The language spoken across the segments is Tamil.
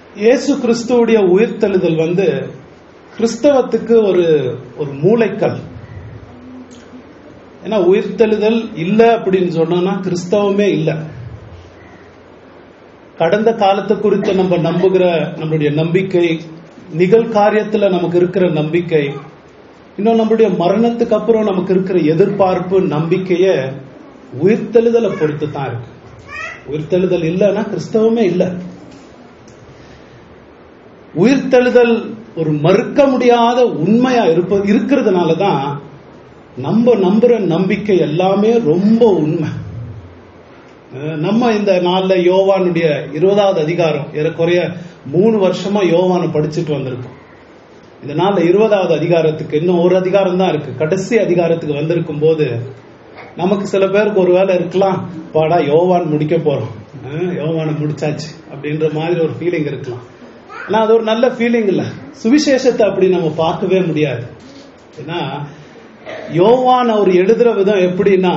இயேசு கிறிஸ்துவுடைய உயிர்த்தெழுதல் வந்து கிறிஸ்தவத்துக்கு ஒரு ஒரு மூளைக்கல் ஏன்னா உயிர்த்தெழுதல் இல்ல அப்படின்னு சொன்னோம்னா கிறிஸ்தவமே இல்ல கடந்த காலத்தை குறித்து நம்ம நம்புகிற நம்மளுடைய நம்பிக்கை நிகழ்காரியத்துல நமக்கு இருக்கிற நம்பிக்கை இன்னும் நம்மளுடைய மரணத்துக்கு அப்புறம் நமக்கு இருக்கிற எதிர்பார்ப்பு நம்பிக்கைய உயிர்த்தெழுதலை பொறுத்து தான் இருக்கு உயிர்த்தெழுதல் இல்லைன்னா கிறிஸ்தவமே இல்லை உயிர்த்தெழுதல் ஒரு மறுக்க முடியாத உண்மையா இருப்ப இருக்கிறதுனால தான் நம்ம நம்புற நம்பிக்கை எல்லாமே ரொம்ப உண்மை அஹ் நம்ம இந்த நாள்ல யோவானுடைய இருபதாவது அதிகாரம் ஏறக்குறைய மூணு வருஷமா யோவானை படிச்சுட்டு வந்திருக்கோம் இந்த நாள்ல இருபதாவது அதிகாரத்துக்கு இன்னும் ஒரு அதிகாரம் தான் இருக்கு கடைசி அதிகாரத்துக்கு வந்திருக்கும் போது நமக்கு சில பேருக்கு ஒரு வேலை இருக்கலாம் பாடா யோவான் முடிக்க போறோம் அஹ் யோவானை முடிச்சாச்சு அப்படின்ற மாதிரி ஒரு ஃபீலிங் இருக்கலாம் ஆனா அது ஒரு நல்ல ஃபீலிங் இல்ல சுவிசேஷத்தை அப்படி நம்ம பார்க்கவே முடியாது ஏன்னா யோவான் அவர் எழுதுற விதம் எப்படின்னா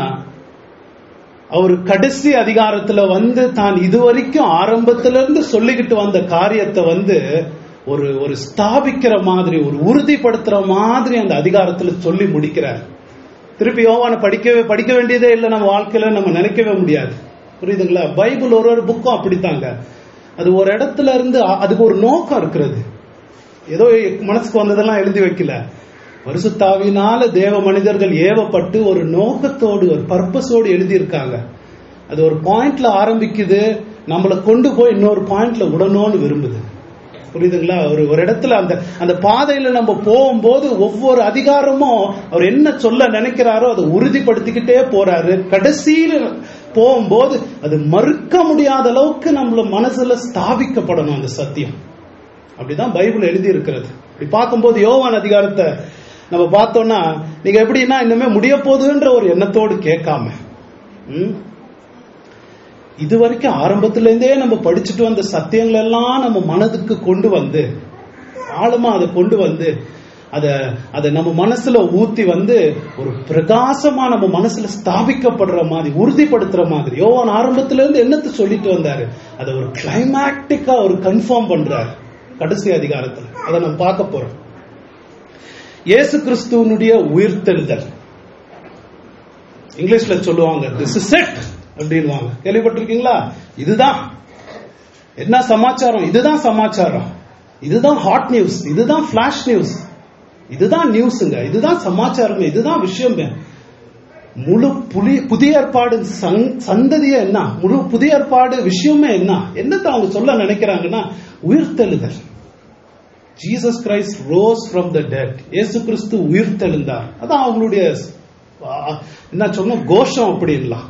அவர் கடைசி அதிகாரத்துல வந்து தான் இதுவரைக்கும் ஆரம்பத்துல இருந்து சொல்லிக்கிட்டு வந்த காரியத்தை வந்து ஒரு ஒரு ஸ்தாபிக்கிற மாதிரி ஒரு உறுதிப்படுத்துற மாதிரி அந்த அதிகாரத்துல சொல்லி முடிக்கிறார் திருப்பி யோவானை படிக்கவே படிக்க வேண்டியதே இல்லை நம்ம வாழ்க்கையில நம்ம நினைக்கவே முடியாது புரியுதுங்களா பைபிள் ஒரு ஒரு புக்கும் அப்படித்தாங்க அது ஒரு இடத்துல இருந்து அ- அதுக்கு ஒரு நோக்கம் இருக்கிறது ஏதோ மனசுக்கு வந்ததெல்லாம் எழுதி வைக்கல பரிசுத்தாவினால தேவ மனிதர்கள் ஏவப்பட்டு ஒரு நோக்கத்தோடு ஒரு பர்பஸோடு எழுதியிருக்காங்க அது ஒரு பாயிண்ட்ல ஆரம்பிக்குது நம்மளை கொண்டு போய் இன்னொரு பாயிண்ட்ல விடணும்னு விரும்புது புரியுதுங்களா ஒரு ஒரு இடத்துல அந்த அந்த பாதையில நம்ம போகும்போது ஒவ்வொரு அதிகாரமும் அவர் என்ன சொல்ல நினைக்கிறாரோ அதை உறுதிப்படுத்திக்கிட்டே போறாரு கடைசியில போகும்போது அது மறுக்க முடியாத அளவுக்கு நம்மள மனசுல ஸ்தாபிக்கப்படணும் அந்த சத்தியம் அப்படிதான் பைபிள் எழுதி இருக்கிறது இப்படி பார்க்கும்போது யோவான் அதிகாரத்தை நம்ம பார்த்தோம்னா நீங்க எப்படின்னா இன்னுமே முடிய போகுதுன்ற ஒரு எண்ணத்தோடு கேட்காம ம்? இது வரைக்கும் ஆரம்பத்துல இருந்தே நம்ம படிச்சுட்டு வந்த சத்தியங்கள் எல்லாம் நம்ம மனதுக்கு கொண்டு வந்து ஆழமா அதை கொண்டு வந்து அத அதை நம்ம மனசுல ஊத்தி வந்து ஒரு பிரகாசமா நம்ம மனசுல ஸ்தாபிக்கப்படுற மாதிரி உறுதிப்படுத்துற மாதிரி யோவான் ஆரம்பத்துல இருந்து என்னத்தை சொல்லிட்டு வந்தாரு அதை ஒரு கிளைமேட்டிக்கா ஒரு கன்ஃபார்ம் பண்றாரு கடைசி அதிகாரத்துல அதை நம்ம பார்க்க போறோம் இயேசு கிறிஸ்துவனுடைய உயிர்த்தெழுதல் இங்கிலீஷ்ல சொல்லுவாங்க திஸ் இஸ் இட் அப்படின்வாங்க கேள்விப்பட்டிருக்கீங்களா இதுதான் என்ன சமாச்சாரம் இதுதான் சமாச்சாரம் இதுதான் ஹாட் நியூஸ் இதுதான் ஃபிளாஷ் நியூஸ் இதுதான் நியூஸுங்க இதுதான் சமாச்சாரமே இதுதான் விஷயமே முழு புலி புதிய ஏற்பாடு சங்- சந்ததியே என்ன முழு புதிய ஏற்பாடு விஷயமே என்ன என்னத்தை அவங்க சொல்ல நினைக்கிறாங்கன்னா உயிர்த்தெழுதல் Jesus Christ rose from the dead இயேசு கிறிஸ்து உயிர்த்தெழுந்தார் அதான் அவங்களுடைய ஆ, என்ன சொன்ன கோஷம் அப்படின்லாம்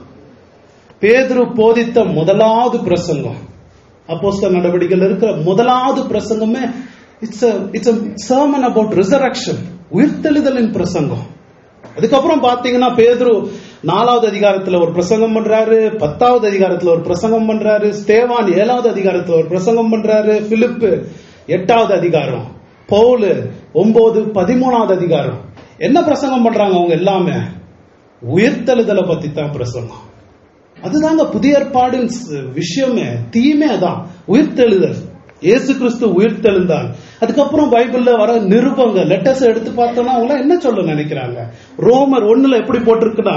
பேதுரு போதித்த முதலாவது பிரசங்கம் அப்போஸ்தல நடவடிக்கையில் இருக்கிற முதலாவது பிரசங்கமே it's it's sermon about resurrection உயிர்த்தெழுதலின் பிரசங்கம் அதுக்கப்புறம் பாத்தீங்கன்னா பேதுரு நாலாவது அதிகாரத்துல ஒரு பிரசங்கம் பண்றாரு பத்தாவது அதிகாரத்துல ஒரு பிரசங்கம் பண்றாரு ஸ்தேவான் ஏழாவது அதிகாரத்துல ஒரு பிரசங்கம் பண்றாரு பிலிப்பு எட்டாவது அதிகாரம் பவுலு ஒன்பது பதிமூணாவது அதிகாரம் என்ன பிரசங்கம் பண்றாங்க அவங்க எல்லாமே உயிர்த்தெழுதலை பத்தி தான் பிரசங்கம் அதுதாங்க புதிய ஏற்பாடின் ஸ்- விஷயமே தீமே அதான் உயிர்த்தெழுதல் இயேசு கிறிஸ்து உயிர்த்தெழுந்தார் அதுக்கப்புறம் பைபிள்ல வர நிருபங்க லெட்டர்ஸ் எடுத்து பார்த்தோம்னா அவங்க என்ன சொல்ல நினைக்கிறாங்க ரோமர் ஒண்ணுல எப்படி போட்டிருக்குன்னா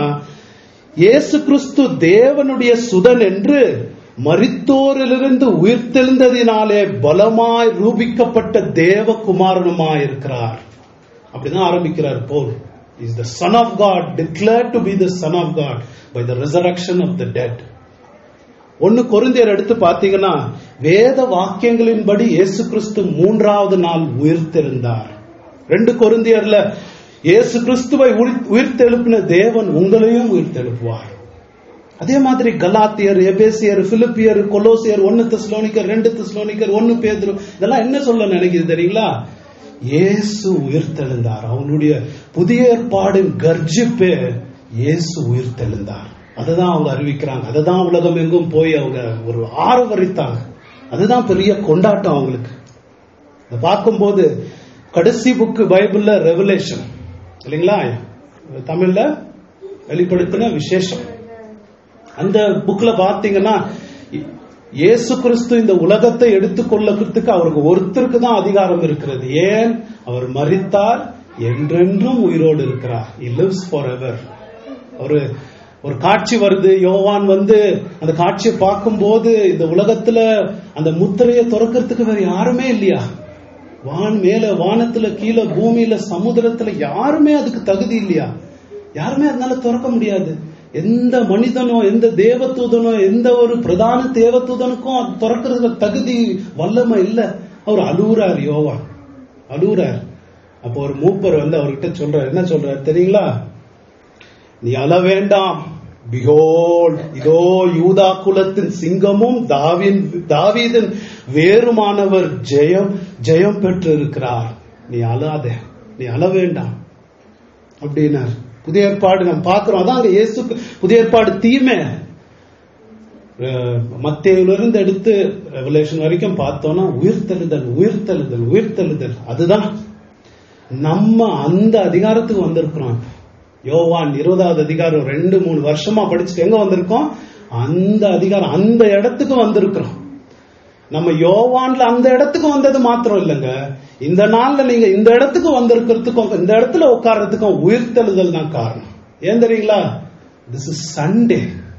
இயேசு கிறிஸ்து தேவனுடைய சுதன் என்று மரித்தோரிலிருந்து உயிர்த்தெழுந்ததினாலே பலமாய் ரூபிக்கப்பட்ட தேவகுமாரனுமாய் இருக்கிறார் அப்படிதான் ஆரம்பிக்கிறார் Paul is the son of God declare to be the son of God by the resurrection of the dead ஒன்னு கொரிந்தியர் எடுத்து பாத்தீங்கன்னா வேத வாக்கியங்களின்படி இயேசு கிறிஸ்து மூன்றாவது நாள் உயிர்த்தெழுந்தார் ரெண்டு கொரிந்தியர்ல இயேசு கிறிஸ்துவை உயிர்- உயிர்த்தெழுப்பின தேவன் உங்களையும் உயிர்த்தெழுப்புவார் அதே மாதிரி கலாத்தியர் எபேசியர் பிலிப்பியர் கொலோசியர் ஒன்னு தெஸ்லோனிக்கர் ரெண்டு தெஸ்லோனிக்கர் ஒன்னு பேதுரு இதெல்லாம் என்ன சொல்ல நினைக்குது தெரியுங்களா இயேசு உயிர்த்தெழுந்தார் அவனுடைய புதிய ஏற்பாடின் கர்ஜிப்பே இயேசு உயிர்த்தெழுந்தார் அதுதான் அவங்க அறிவிக்கிறாங்க அதுதான் உலகம் எங்கும் போய் அவங்க ஒரு ஆரவரித்தாங்க அதுதான் பெரிய கொண்டாட்டம் அவங்களுக்கு இதை பார்க்கும்போது கடைசி புக்கு பைபிள்ல ரெவலேஷன் இல்லைங்களா தமிழ்ல வெளிப்படுத்தின விசேஷம் அந்த புக்ல பாத்தீங்கன்னா இயேசு கிறிஸ்து இந்த உலகத்தை எடுத்துக்கொள்ளறதுக்கு அவருக்கு ஒருத்தருக்கு தான் அதிகாரம் இருக்கிறது ஏன் அவர் மரித்தார் என்றென்றும் உயிரோடு இருக்கிறார் he lives forever ஒரு ஒரு காட்சி வருது யோவான் வந்து அந்த காட்சியை பார்க்கும்போது இந்த உலகத்துல அந்த முத்திரையை திறக்கிறதுக்கு வேற யாருமே இல்லையா வான் மேல வானத்துல கீழே பூமியில சமுத்திரத்துல யாருமே அதுக்கு தகுதி இல்லையா யாருமே அதனால திறக்க முடியாது எந்த மனிதனோ எந்த தேவதூதனோ எந்த ஒரு பிரதான தேவதூதனுக்கும் அது திறக்கிறதுல தகுதி வல்லமை இல்ல அவர் அழுகுறார் யோவான் அழுகுறார் அப்போ ஒரு மூப்பர் வந்து அவர்கிட்ட சொல்றார் என்ன சொல்றார் தெரியுங்களா நீ அழ வேண்டாம் பிகோல் இதோ யூதா குலத்தின் சிங்கமும் தாவின் தாவீதின் வேறுமானவர் ஜெயம் ஜெயம் பெற்று இருக்கிறார் நீ அழாத நீ அழ வேண்டாம் அப்படின்னார் புதிய ஏற்பாடு நம்ம பார்க்கிறோம் அதான் அங்க இயேசு புதிய ஏற்பாடு தீமை மத்தியிலிருந்து எடுத்து ரெவலேஷன் வரைக்கும் பார்த்தோம்னா உயிர்த்தெழுதல் உயிர்த்தெழுதல் உயிர்த்தெழுதல் அதுதான் நம்ம அந்த அதிகாரத்துக்கு வந்திருக்கிறோம் யோவான் இருபதாவது அதிகாரம் ரெண்டு மூணு வருஷமா படிச்சுட்டு எங்க வந்திருக்கோம் அந்த அதிகாரம் அந்த இடத்துக்கு வந்திருக்கிறோம் நம்ம யோவான்ல அந்த இடத்துக்கு வந்தது மாத்திரம் இல்லைங்க இந்த நாள்ல நீங்க இந்த இடத்துக்கு வந்திருக்கிறதுக்கும் இந்த இடத்துல உட்கார்றதுக்கும் உயிர்த்தெழுதல் தான் காரணம் ஏன் தெரியுங்களா திஸ் இஸ் சண்டே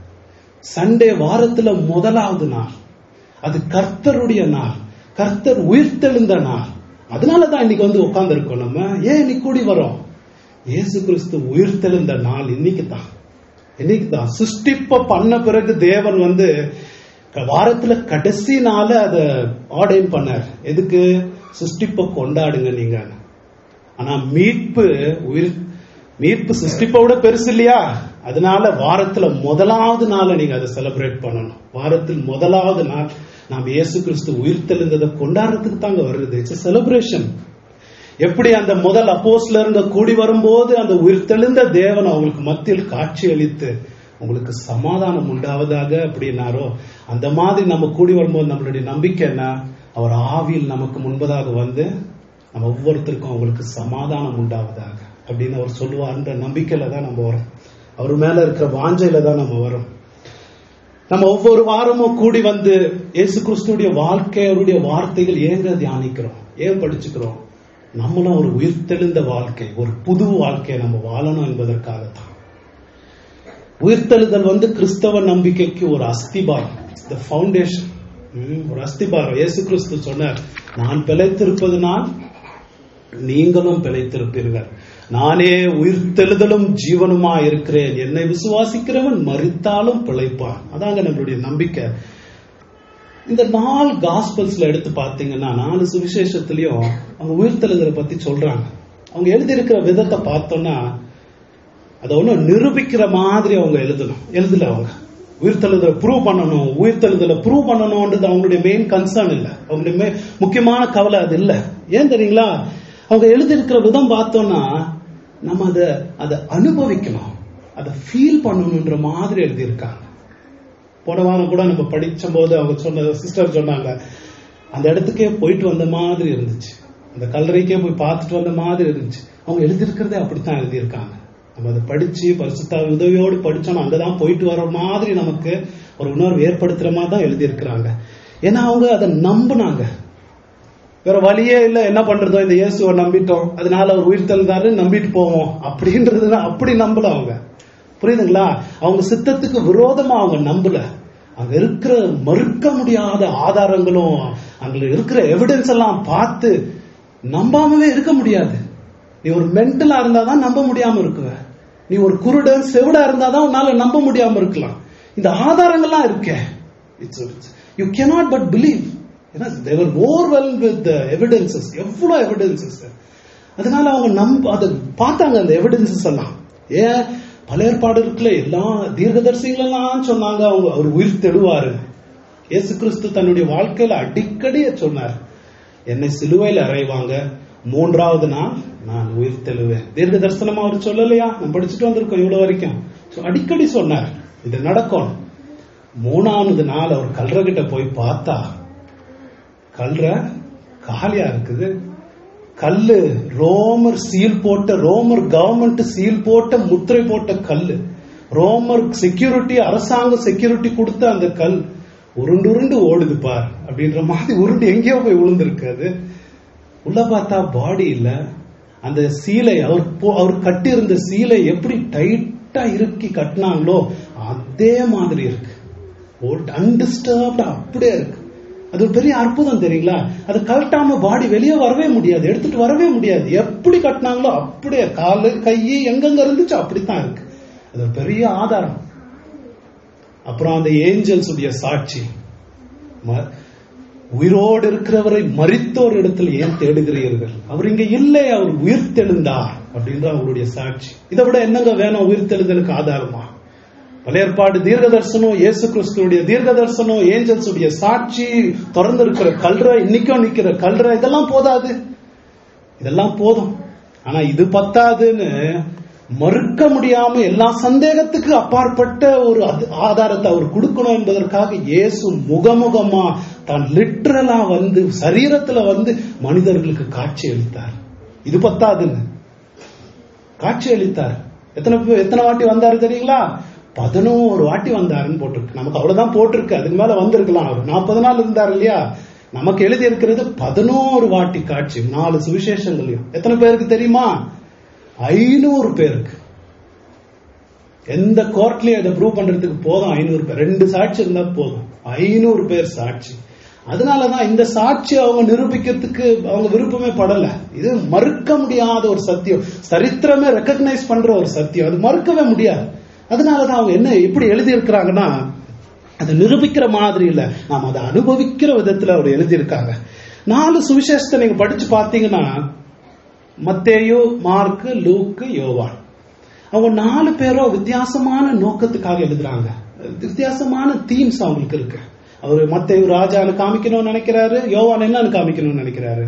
சண்டே வாரத்துல முதலாவது நாள் அது கர்த்தருடைய நாள் கர்த்தர் உயிர்த்தெழுந்த நாள் அதனாலதான் இன்னைக்கு வந்து உட்கார்ந்துருக்கோம் நம்ம ஏன் இன்னைக்கு கூடி வரோம் இயேசு கிறிஸ்து உயிர்த்தெழுந்த நாள் இன்னைக்கு தான் இன்னைக்கு தான் சிருஷ்டிப்ப பண்ண பிறகு தேவன் வந்து வாரத்துல கடைசி நாள அத ஆர்டைன் பண்ணார் எதுக்கு சிருஷ்டிப்ப கொண்டாடுங்க நீங்க ஆனா மீட்பு உயிர் மீட்பு சிருஷ்டிப்பை விட பெருசு இல்லையா அதனால வாரத்துல முதலாவது நாள நீங்க அதை செலிப்ரேட் பண்ணணும் வாரத்தில் முதலாவது நாள் நாம் இயேசு கிறிஸ்து உயிர்த்தெழுந்ததை கொண்டாடுறதுக்கு தாங்க வருது இட்ஸ் செலிப்ரேஷன் எப்படி அந்த முதல் அப்போஸ்ல இருந்த கூடி வரும்போது அந்த உயிர்த்தெழுந்த தேவன் அவங்களுக்கு மத்தியில் காட்சி அளித்து உங்களுக்கு சமாதானம் உண்டாவதாக அப்படின்னாரோ அந்த மாதிரி நம்ம கூடி வரும்போது நம்மளுடைய நம்பிக்கை என்ன அவர் ஆவியில் நமக்கு முன்பதாக வந்து நம்ம ஒவ்வொருத்தருக்கும் அவங்களுக்கு சமாதானம் உண்டாவதாக அப்படின்னு அவர் சொல்லுவார்ன்ற நம்பிக்கையில தான் நம்ம வரோம் அவர் மேல இருக்கிற வாஞ்சையில தான் நம்ம வரோம் நம்ம ஒவ்வொரு வாரமும் கூடி வந்து இயேசு கிறிஸ்துடைய வாழ்க்கை அவருடைய வார்த்தைகள் ஏங்க தியானிக்கிறோம் ஏன் படிச்சுக்கிறோம் நம்மளும் ஒரு உயிர்த்தெழுந்த வாழ்க்கை ஒரு புது வாழ்க்கையை நம்ம வாழணும் என்பதற்காக தான் உயிர்த்தெழுதல் வந்து கிறிஸ்தவ நம்பிக்கைக்கு ஒரு அஸ்திபாரம் த ஃபவுண்டேஷன் ஒரு அஸ்திபாரம் இயேசு கிறிஸ்து சொன்னார் நான் பிழைத்திருப்பதனால் நீங்களும் பிழைத்திருப்பீர்கள் நானே உயிர்த்தெழுதலும் ஜீவனுமா இருக்கிறேன் என்னை விசுவாசிக்கிறவன் மறித்தாலும் பிழைப்பான் அதாங்க நம்மளுடைய நம்பிக்கை இந்த நாலு காஸ்பல்ஸ்ல எடுத்து பார்த்தீங்கன்னா நாலு சுவிசேஷத்திலையும் அவங்க உயிர்த்தெழுதலை பத்தி சொல்றாங்க அவங்க எழுதியிருக்கிற விதத்தை பார்த்தோம்னா அதை ஒன்றும் நிரூபிக்கிற மாதிரி அவங்க எழுதணும் எழுதல அவங்க உயிர்த்தெழுதலை ப்ரூவ் பண்ணணும் உயிர்த்தெழுதலை ப்ரூவ் பண்ணணும்ன்றது அவங்களுடைய மெயின் கன்சர்ன் இல்லை அவங்களுடைய மே- முக்கியமான கவலை அது இல்லை ஏன் தெரியுங்களா அவங்க எழுதியிருக்கிற விதம் பார்த்தோம்னா நம்ம அதை அதை அனுபவிக்கணும் அதை ஃபீல் பண்ணணுன்ற மாதிரி எழுதியிருக்காங்க போன வாரம் கூட நம்ம படிச்ச போது அவங்க சொன்ன சிஸ்டர் சொன்னாங்க அந்த இடத்துக்கே போயிட்டு வந்த மாதிரி இருந்துச்சு அந்த கல்லறைக்கே போய் பார்த்துட்டு வந்த மாதிரி இருந்துச்சு அவங்க எழுதியிருக்கிறதே அப்படித்தான் எழுதியிருக்காங்க நம்ம அதை படிச்சு பரிசுத்த உதவியோடு படிச்சோம் அங்கதான் போயிட்டு வர மாதிரி நமக்கு ஒரு உணர்வு ஏற்படுத்துற மாதிரி தான் எழுதியிருக்கிறாங்க ஏன்னா அவங்க அதை நம்புனாங்க வேற வழியே இல்ல என்ன பண்றதோ இந்த இயேசுவை நம்பிட்டோம் அதனால அவர் உயிர் தந்தாரு நம்பிட்டு போவோம் அப்படின்றது அப்படி நம்பல அவங்க புரியுதுங்களா அவங்க சித்தத்துக்கு விரோதமா அவங்க நம்பல அங்க இருக்கிற மறுக்க முடியாத ஆதாரங்களும் அங்க இருக்கிற எவிடன்ஸ் எல்லாம் பார்த்து நம்பாமவே இருக்க முடியாது நீ ஒரு மென்டலா இருந்தாதான் நம்ப முடியாம இருக்குவ நீ ஒரு குருடன் செவிடா இருந்தாதான் உன்னால நம்ப முடியாம இருக்கலாம் இந்த ஆதாரங்கள்லாம் இருக்கே it's you cannot but believe ஏன்னா தேவர் ஓவர்வெல் வித் எவிடன்சஸ் எவ்வளவு எவிடன்சஸ் அதனால அவங்க நம்ப அதை பார்த்தாங்க அந்த எவிடன்சஸ் எல்லாம் ஏன் பல ஏற்பாடு இருக்குல்ல எல்லா தீர்க்கதரிசிகள் எல்லாம் சொன்னாங்க அவங்க அவர் உயிர் தெழுவாரு இயேசு கிறிஸ்து தன்னுடைய வாழ்க்கையில அடிக்கடி சொன்னார் என்னை சிலுவையில் அறைவாங்க மூன்றாவது நாள் நான் உயிர் தெழுவேன் தீர்க்க தரிசனமா அவர் சொல்லலையா நம்ம படிச்சுட்டு வந்திருக்கோம் இவ்வளவு வரைக்கும் So, அடிக்கடி சொன்னார் இது நடக்கும் மூணாவது நாள் அவர் கல்ற போய் பார்த்தா கல்ற காலியா இருக்குது கல்லு ரோமர் சீல் போட்ட ரோமர் கவர்மெண்ட் சீல் போட்ட முத்திரை போட்ட கல்லு ரோமர் செக்யூரிட்டி அரசாங்க செக்யூரிட்டி கொடுத்த அந்த கல் உருண்டு உருண்டு ஓடுது பார் அப்படின்ற மாதிரி உருண்டு எங்கேயோ போய் விழுந்திருக்கு அது உள்ள பார்த்தா பாடி இல்ல அந்த சீலை அவர் போ- அவர் கட்டி இருந்த சீலை எப்படி டைட்டா இறுக்கி கட்டினாங்களோ அதே மாதிரி இருக்கு அன்டிஸ்டர்ப்டா அப்படியே இருக்கு அது ஒரு பெரிய அற்புதம் தெரியுங்களா அது கழட்டாம பாடி வெளியே வரவே முடியாது எடுத்துட்டு வரவே முடியாது எப்படி கட்டினாங்களோ அப்படியே காலு கை எங்கெங்க இருந்துச்சோ அப்படித்தான் இருக்கு அது ஒரு பெரிய ஆதாரம் அப்புறம் அந்த ஏஞ்சல்ஸ் உடைய சாட்சி ம- உயிரோடு இருக்கிறவரை மரித்தோர் இடத்துல ஏன் தேடுகிறீர்கள் அவர் இங்க இல்லை அவர் உயிர்த்தெழுந்தார் அப்படின்ற அவருடைய சாட்சி இதை விட என்னங்க வேணும் உயிர்த்தெழுதலுக்கு ஆதாரமா பழைய ஏற்பாடு தீர்க்க தரிசனம் இயேசு கிறிஸ்துடைய தீர்க்க தரிசனம் ஏஞ்சல்ஸ் உடைய சாட்சி திறந்து இருக்கிற கல்ற இன்னைக்கும் நிக்கிற கல்ற இதெல்லாம் போதாது இதெல்லாம் போதும் ஆனா இது பத்தாதுன்னு மறுக்க முடியாம எல்லா சந்தேகத்துக்கு அப்பாற்பட்ட ஒரு அது- ஆதாரத்தை அவர் கொடுக்கணும் என்பதற்காக இயேசு முகமுகமா தான் லிட்ரலா வந்து சரீரத்துல வந்து மனிதர்களுக்கு காட்சி அளித்தார் இது பத்தாதுன்னு காட்சி அளித்தார் எத்தனை பேர் எத்தனை வாட்டி வந்தாரு தெரியுங்களா பதினோரு வாட்டி வந்தாருன்னு போட்டிருக்கு நமக்கு அவ்வளவுதான் போட்டிருக்கு அதுக்கு மேல வந்திருக்கலாம் அவர் நாற்பது நாள் இருந்தார் இல்லையா நமக்கு எழுதி இருக்கிறது பதினோரு வாட்டி காட்சி நாலு சுவிசேஷங்களையும் எத்தனை பேருக்கு தெரியுமா ஐநூறு பேருக்கு எந்த கோர்ட்லயும் அதை ப்ரூவ் பண்றதுக்கு போதும் ஐநூறு பேர் ரெண்டு சாட்சி இருந்தா போதும் ஐநூறு பேர் சாட்சி அதனாலதான் இந்த சாட்சி அவங்க நிரூபிக்கிறதுக்கு அவங்க விருப்பமே படல இது மறுக்க முடியாத ஒரு சத்தியம் சரித்திரமே ரெக்கக்னைஸ் பண்ற ஒரு சத்தியம் அது மறுக்கவே முடியாது அதனாலதான் அவங்க என்ன எப்படி எழுதி இருக்கிறாங்கன்னா அதை நிரூபிக்கிற மாதிரி இல்ல நாம் அதை அனுபவிக்கிற விதத்துல அவர் எழுதியிருக்காங்க நாலு சுவிசேஷத்தை நீங்க படிச்சு பார்த்தீங்கன்னா மத்தேயு மார்க்கு லூக்கு யோவான் அவங்க நாலு பேரும் வித்தியாசமான நோக்கத்துக்காக எழுதுறாங்க வித்தியாசமான தீம்ஸ் அவங்களுக்கு இருக்கு அவர் மத்தேயு ராஜான்னு காமிக்கணும்னு நினைக்கிறாரு யோவான் என்னன்னு காமிக்கணும்னு நினைக்கிறாரு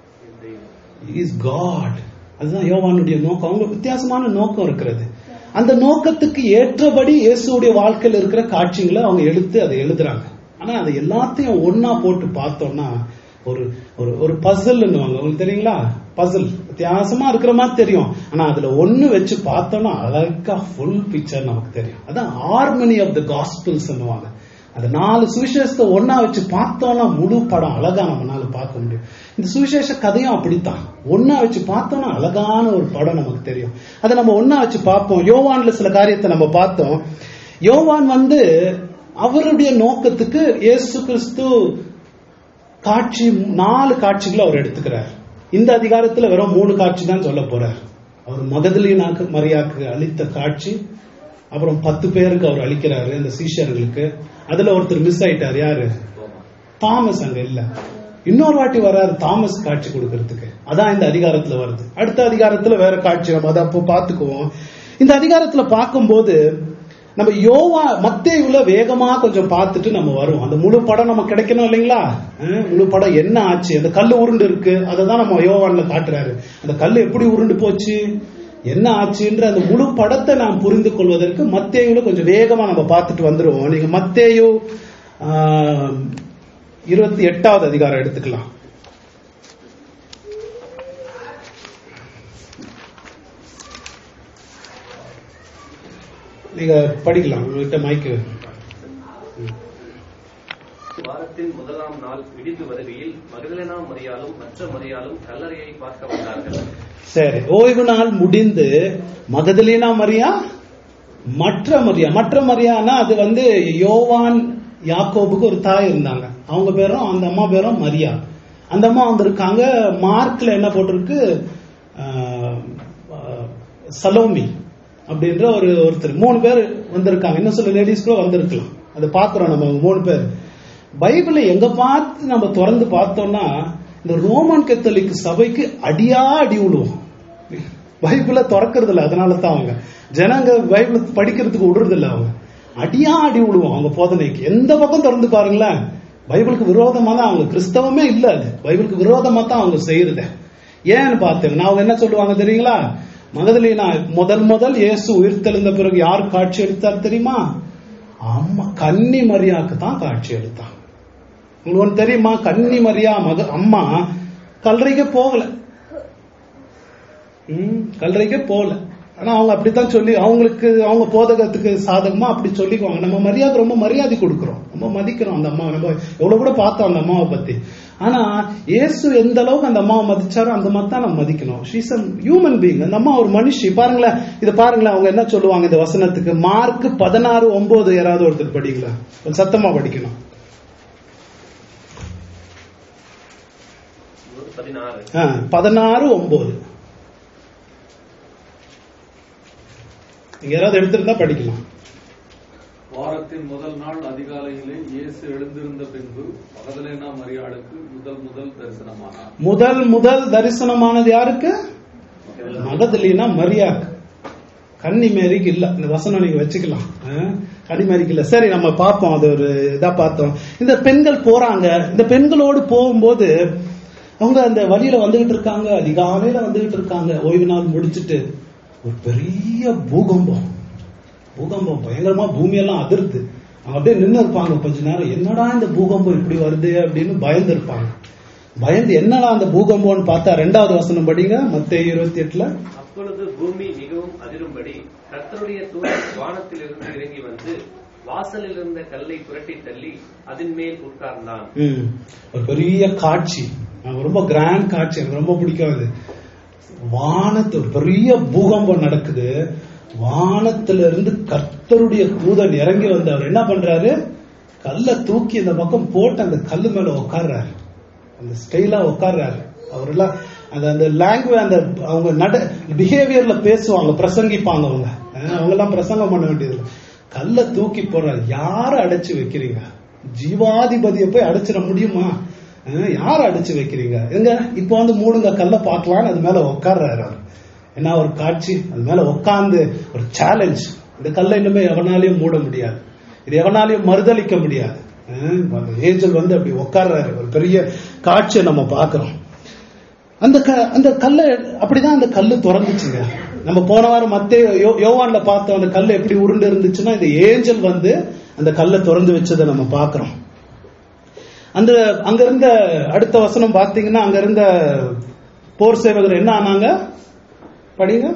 இஸ் காட் அதுதான் யோவானுடைய நோக்கம் அவங்க வித்தியாசமான நோக்கம் இருக்கிறது அந்த நோக்கத்துக்கு ஏற்றபடி இயேசுடைய வாழ்க்கையில் இருக்கிற காட்சிகளை அவங்க எடுத்து அதை எழுதுறாங்க ஆனா அதை எல்லாத்தையும் ஒன்னா போட்டு பார்த்தோம்னா ஒரு ஒரு ஒரு பசில்னுவாங்க உங்களுக்கு தெரியுங்களா பசில் வித்தியாசமா இருக்கிற மாதிரி தெரியும் ஆனா அதுல ஒண்ணு வச்சு பார்த்தோம்னா அழகா ஃபுல் பிக்சர் நமக்கு தெரியும் அதான் ஹார்மனி ஆஃப் த காஸ்பிள்ஸ் அந்த நாலு சுவிசேஷத்தை ஒன்னா வச்சு பார்த்தோம்னா முழு படம் அழகா நம்மளால பார்க்க முடியும் இந்த சுவிசேஷ கதையும் அப்படித்தான் ஒன்னா வச்சு பார்த்தோம்னா அழகான ஒரு படம் நமக்கு தெரியும் அதை நம்ம ஒன்னா வச்சு பார்ப்போம் யோவான்ல சில காரியத்தை நம்ம பார்த்தோம் யோவான் வந்து அவருடைய நோக்கத்துக்கு இயேசு கிறிஸ்து காட்சி நாலு காட்சிகளை அவர் எடுத்துக்கிறார் இந்த அதிகாரத்துல வெறும் மூணு காட்சி தான் சொல்ல போறார் அவர் மகதலினாக்கு மரியாக்கு அளித்த காட்சி அப்புறம் பத்து பேருக்கு அவர் அளிக்கிறாரு இந்த சீஷர்களுக்கு அதுல ஒருத்தர் மிஸ் ஆயிட்டார் யாரு தாமஸ் அங்க இல்ல இன்னொரு வாட்டி வராரு தாமஸ் காட்சி கொடுக்கறதுக்கு அதான் இந்த அதிகாரத்துல வருது அடுத்த அதிகாரத்துல வேற காட்சி நம்ம அதை அப்போ பாத்துக்குவோம் இந்த அதிகாரத்துல பார்க்கும்போது நம்ம யோவா மத்தேயுல வேகமா கொஞ்சம் பார்த்துட்டு நம்ம வரும் அந்த முழு படம் நம்ம கிடைக்கணும் இல்லைங்களா அஹ், முழு படம் என்ன ஆச்சு அந்த கல்லு உருண்டு இருக்கு அதை தான் நம்ம யோவான்ல காட்டுறாரு அந்த கல்லு எப்படி உருண்டு போச்சு என்ன ஆச்சுன்ற அந்த முழு படத்தை நாம் புரிந்து கொள்வதற்கு மத்தேயுல கொஞ்சம் வேகமா நம்ம பார்த்துட்டு வந்துருவோம் நீங்க மத்தேயு ஆஹ், இருபத்தி எட்டாவது அதிகாரம் எடுத்துக்கலாம் நீங்க படிக்கலாம் உங்ககிட்ட மைக்கு வாரத்தின் முதலாம் நாள் விடிந்து வருகையில் மகதலேனா மரியாலும் மற்ற மரியாலும் கல்லறையை பார்க்க வந்தார்கள் சரி ஓய்வு நாள் முடிந்து மகதலேனா மரியா மற்ற மரியா மற்ற மரியானா அது வந்து யோவான் யாக்கோபுக்கு ஒரு தாய் இருந்தாங்க அவங்க பேரும் அந்த அம்மா பேரும் மரியா அந்த அம்மா வந்திருக்காங்க மார்க்ல என்ன போட்டிருக்கு ஆஹ், ஆஹ், சலோமி அப்படின்ற ஒரு ஒருத்தர் மூணு பேர் வந்திருக்காங்க இன்னும் சில லேடிஸ் கூட வந்திருக்கலாம் அதை பாக்குறோம் நம்ம மூணு பேர் பைபிளை எங்க பார்த்து நம்ம திறந்து பார்த்தோம்னா இந்த ரோமன் கத்தோலிக் சபைக்கு அடியா அடி விழுவோம் பைபிளை திறக்கிறது இல்ல அதனால தான் அவங்க ஜனங்க பைபிள் படிக்கிறதுக்கு விடுறது இல்ல அவங்க அடியா அடி விழுவோம் அவங்க போதனைக்கு எந்த பக்கம் திறந்து பாருங்களேன் பைபிளுக்கு விரோதமா தான் அவங்க கிறிஸ்தவமே இல்ல அது பைபிளுக்கு விரோதமா தான் அவங்க செய்யறது ஏன்னு பார்த்தீங்கன்னா அவங்க என்ன சொல்லுவாங்க தெரியுங்களா மகதலினா முதல் முதல் இயேசு உயிர்த்தெழுந்த பிறகு யார் காட்சி எடுத்தார் தெரியுமா அம்மா கன்னி மரியாக்கு தான் காட்சி எடுத்தான் உங்களுக்கு ஒண்ணு தெரியுமா கன்னி மரியா மக அம்மா கல்லறைக்கே போகல ம், கல்லறைக்கே போகல ஆனா அவங்க அப்படித்தான் சொல்லி அவங்களுக்கு அவங்க போதகத்துக்கு சாதகமா அப்படி சொல்லிக்குவாங்க நம்ம மரியாதை ரொம்ப மரியாதை கொடுக்கிறோம் ரொம்ப மதிக்கிறோம் அந்த அம்மா நம்ம எவ்வளவு கூட பார்த்தோம் அந்த அம்மாவை பத்தி ஆனா இயேசு எந்த அளவுக்கு அந்த அம்மாவை மதிச்சாரோ அந்த மாதிரி தான் நம்ம மதிக்கணும் ஷீஸ் அ ஹியூமன் பீங் அந்த அம்மா ஒரு மனுஷி பாருங்களேன் இது பாருங்களேன் அவங்க என்ன சொல்லுவாங்க இந்த வசனத்துக்கு மார்க் பதினாறு ஒன்பது யாராவது ஒருத்தர் படிக்கல கொஞ்சம் சத்தமா படிக்கணும் பதினாறு ஆ, பதினாறு ஒன்பது நீங்க யாராவது எடுத்திருந்தா படிக்கலாம் வாரத்தின் முதல் நாள் அதிகாலையிலே இயேசு எழுந்திருந்த பின்பு மகதலேனா மரியாளுக்கு முதல் முதல் தரிசனமானார் முதல் முதல் தரிசனமானது யாருக்கு மகதலினா மரியாக்கு கன்னி மேரிக்கு இல்ல இந்த வசனம் நீங்க வச்சுக்கலாம் ஆ? கன்னி மேரிக்கு இல்ல சரி நம்ம பார்ப்போம் அது ஒரு இதா பார்த்தோம் இந்த பெண்கள் போறாங்க இந்த பெண்களோடு போகும்போது அவங்க அந்த வழியில வந்துகிட்டு இருக்காங்க அதிகாலையில வந்துகிட்டு இருக்காங்க ஓய்வு நாள் முடிச்சிட்டு ஒரு பெரிய பூகம்பம் பூகம்பம் பயங்கரமா பூமியெல்லாம் அதிருது அவங்க அப்படியே நின்று இருப்பாங்க கொஞ்ச நேரம் என்னடா இந்த பூகம்பம் இப்படி வருது அப்படின்னு பயந்து இருப்பாங்க பயந்து என்னடா அந்த பூகம்பம்னு பார்த்தா ரெண்டாவது வசனம் படிங்க மத்திய இருபத்தி எட்டுல அப்பொழுது பூமி மிகவும் அதிரும்படி கர்த்தருடைய தூதன் வானத்திலிருந்து இறங்கி வந்து வாசலில் இருந்த கல்லை புரட்டி தள்ளி அதன் மேல் உட்கார்ந்தான் ம். ஒரு பெரிய காட்சி எனக்கு ரொம்ப கிராண்ட் காட்சி எனக்கு ரொம்ப பிடிக்கும் அது வானத்து ஒரு பெரிய பூகம்பம் நடக்குது வானத்துல இருந்து கர்த்தருடைய தூதன் இறங்கி வந்து அவர் என்ன பண்றாரு கல்லை தூக்கி இந்த பக்கம் போட்டு அந்த கல்லு மேல உட்கார்றாரு அந்த ஸ்டைலா உட்கார்றாரு அவரெல்லாம் அந்த அந்த லாங்குவேஜ் அந்த அவங்க நட பிஹேவியர்ல பேசுவாங்க பிரசங்கிப்பாங்க அவங்க அஹ் அவங்க எல்லாம் பிரசங்கம் பண்ண வேண்டியது இல்ல. கல்லை தூக்கி போடுறாரு யார அடைச்சு வைக்கிறீங்க ஜீவாதிபதியை போய் அடைச்சிட முடியுமா அஹ் யார அடைச்சு வைக்கிறீங்க எங்க இப்போ வந்து மூடுங்க கல்லை பார்க்கலான்னு அது மேல உட்கார்றாரு அவர் என்ன ஒரு காட்சி அது மேல உட்கார்ந்து ஒரு சேலஞ்ச் இந்த கல்லை இன்னுமே எவனாலையும் மூட முடியாது இது எவனாலையும் மறுதளிக்க முடியாது ஏஞ்சல் வந்து அப்படி உட்கார்றாரு ஒரு பெரிய காட்சியை நம்ம பார்க்கிறோம் அந்த க அந்த கல்லை அப்படிதான் அந்த கல்லு திறந்துச்சுங்க நம்ம போன வாரம் மத்தே யோ- யோவான்ல பார்த்தோம் அந்த கல் எப்படி உருண்டு இருந்துச்சுன்னா இந்த ஏஞ்சல் வந்து அந்த கல்லை திறந்து வச்சதை நம்ம பார்க்கிறோம் அந்த அங்க இருந்த அடுத்த வசனம் பார்த்தீங்கன்னா அங்க இருந்த போர் சேவகர் என்ன ஆனாங்க படிங்க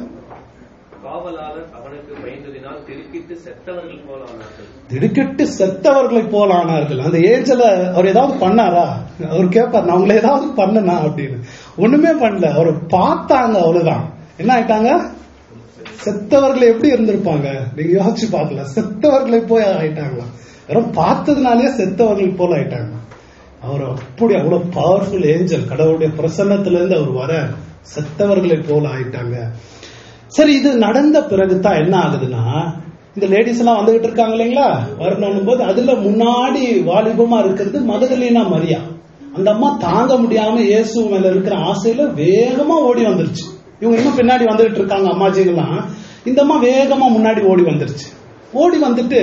காவலாளர் அவனுக்கு பயந்ததினால் திருப்பிட்டு செத்தவர்கள் போல ஆனார்கள் திடுக்கிட்டு செத்தவர்களை போல ஆனார்கள் அந்த ஏஞ்சல அவர் ஏதாவது பண்ணாரா அவர் கேட்பார் நான் உங்களை ஏதாவது பண்ணனா அப்படின்னு ஒண்ணுமே பண்ணல அவர் பார்த்தாங்க அவ்வளவுதான் என்ன ஆயிட்டாங்க செத்தவர்களை எப்படி இருந்திருப்பாங்க நீங்க யோசிச்சு பார்க்கல செத்தவர்களை போய் ஆயிட்டாங்களா வெறும் பார்த்ததுனாலே செத்தவர்கள் போல ஆயிட்டாங்க அவர் அப்படி அவ்வளவு பவர்ஃபுல் ஏஞ்சல் கடவுளுடைய பிரசன்னத்துல இருந்து அவர் வர செத்தவர்களை போல ஆயிட்டாங்க சரி இது நடந்த பிறகு தான் என்ன ஆகுதுன்னா இந்த லேடிஸ் எல்லாம் வந்துகிட்டு இருக்காங்க இல்லைங்களா வரணும் போது அதுல முன்னாடி வாலிபமா இருக்கிறது மகதலேனா மரியா அந்த அம்மா தாங்க முடியாம இயேசு மேல இருக்கிற ஆசையில வேகமா ஓடி வந்துருச்சு இவங்க இன்னும் பின்னாடி வந்துகிட்டு இருக்காங்க அம்மாஜிங்கெல்லாம் இந்த அம்மா வேகமா முன்னாடி ஓடி வந்துருச்சு ஓடி வந்துட்டு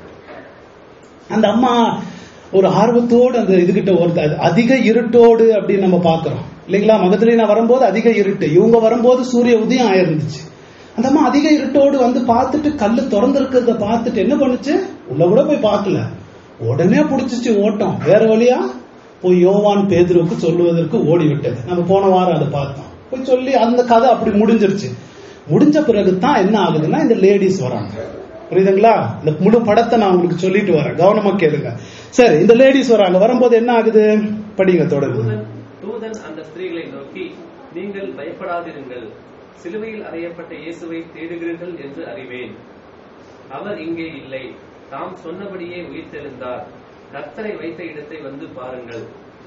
அந்த அம்மா ஒரு ஆர்வத்தோடு அந்த இதுகிட்ட ஒரு அதிக இருட்டோடு அப்படின்னு நம்ம பாக்குறோம் இல்லைங்களா மகதலினா வரும்போது அதிக இருட்டு இவங்க வரும்போது சூரிய உதயம் ஆயிருந்துச்சு அந்த அம்மா அதிக இருட்டோடு வந்து பார்த்துட்டு கல்லு திறந்திருக்கிறத பார்த்துட்டு என்ன பண்ணுச்சு உள்ள கூட போய் பார்க்கல உடனே புடிச்சிச்சு ஓட்டம் வேற வழியா போய் யோவான் பேதுருவுக்கு சொல்லுவதற்கு ஓடி விட்டது நம்ம போன வாரம் அதை பார்த்தோம் போய் சொல்லி அந்த கதை அப்படி முடிஞ்சிருச்சு முடிஞ்ச பிறகு தான் என்ன ஆகுதுன்னா இந்த லேடிஸ் வராங்க புரியுதுங்களா இந்த முழு படத்தை நான் உங்களுக்கு சொல்லிட்டு வரேன் கவனமா கேளுங்க சரி இந்த லேடிஸ் வராங்க வரும்போது என்ன ஆகுது படிங்க தொடர்ந்து தூதன் தூதன் அந்த ஸ்திரீகளை நோக்கி நீங்கள் பயப்படாதிருங்கள் சிலுவையில் அறையப்பட்ட இயேசுவை தேடுகிறீர்கள் என்று அறிவேன் அவர் இங்கே இல்லை தாம் சொன்னபடியே உயிர்த்தெழுந்தார் கர்த்தரை வைத்த இடத்தை வந்து பாருங்கள்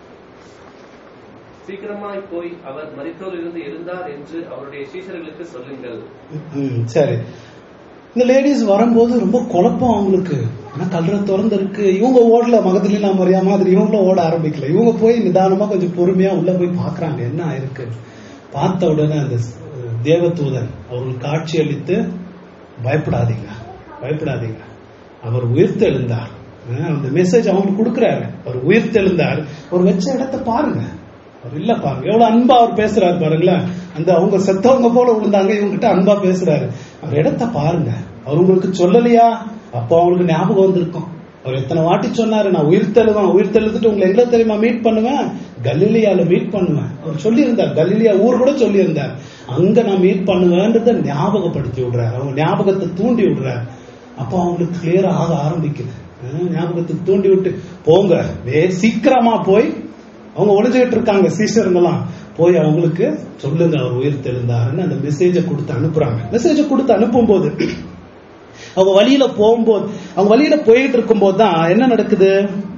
சீக்கிரமாய் போய் அவர் மரித்தோரிலிருந்து எழுந்தார் என்று அவருடைய சீஷர்களுக்கு சொல்லுங்கள் ம், சரி இந்த லேடிஸ் வரும்போது ரொம்ப குழப்பம் அவங்களுக்கு ஏன்னா கல்ற திறந்து இருக்கு இவங்க ஓடல மகத்துல மரியா மாதிரி இவங்களும் ஓட ஆரம்பிக்கல இவங்க போய் நிதானமா கொஞ்சம் பொறுமையா உள்ள போய் பாக்குறாங்க என்ன ஆயிருக்கு பார்த்த உடனே அந்த அஹ், தேவதூதன் அவர்களுக்கு காட்சி அளித்து பயப்படாதீங்க பயப்படாதீங்க அவர் உயிர்த்தெழுந்தார் அஹ், அந்த மெசேஜ் அவங்களுக்கு கொடுக்குறாரு அவர் உயிர்த்தெழுந்தார் அவர் வச்ச இடத்த பாருங்க அவர் இல்ல பாருங்க எவ்வளவு அன்பா அவர் பேசுறாரு பாருங்களேன் அந்த அவங்க செத்தவங்க போல விழுந்தாங்க இவங்க கிட்ட அன்பா பேசுறாரு அவர் இடத்த பாருங்க அவர் உங்களுக்கு சொல்லலையா அப்போ அவங்களுக்கு ஞாபகம் வந்திருக்கும் அவர் எத்தனை வாட்டி சொன்னாரு நான் உயிர் தெழுவேன் உயிர் தெழுதுட்டு உங்களை எங்க தெரியுமா மீட் பண்ணுவேன் கலிலியால மீட் பண்ணுவேன் அவர் சொல்லியிருந்தார் கலிலியா ஊர் கூட சொல்லியிருந்தார் அங்க நான் மீட் பண்ணுவேன்றத ஞாபகப்படுத்தி விடுறாரு அவங்க ஞாபகத்தை தூண்டி விடுறாரு அப்போ அவங்களுக்கு கிளியர் ஆக ஆரம்பிக்குது அஹ் ஞாபகத்தை தூண்டி விட்டு போங்க வே சீக்கிரமா போய் அவங்க ஒளிஞ்சுக்கிட்டு இருக்காங்க சீஷருங்கெல்லாம் போய் அவங்களுக்கு சொல்லுங்க அவர் உயிர் தெழுந்தாருன்னு அந்த மெசேஜை கொடுத்து அனுப்புறாங்க மெசேஜை கொடுத்து அனுப்பும்போது அவங்க வழியில போகும்போது அவங்க வழியில போயிட்டு இருக்கும்போது தான் என்ன நடக்குது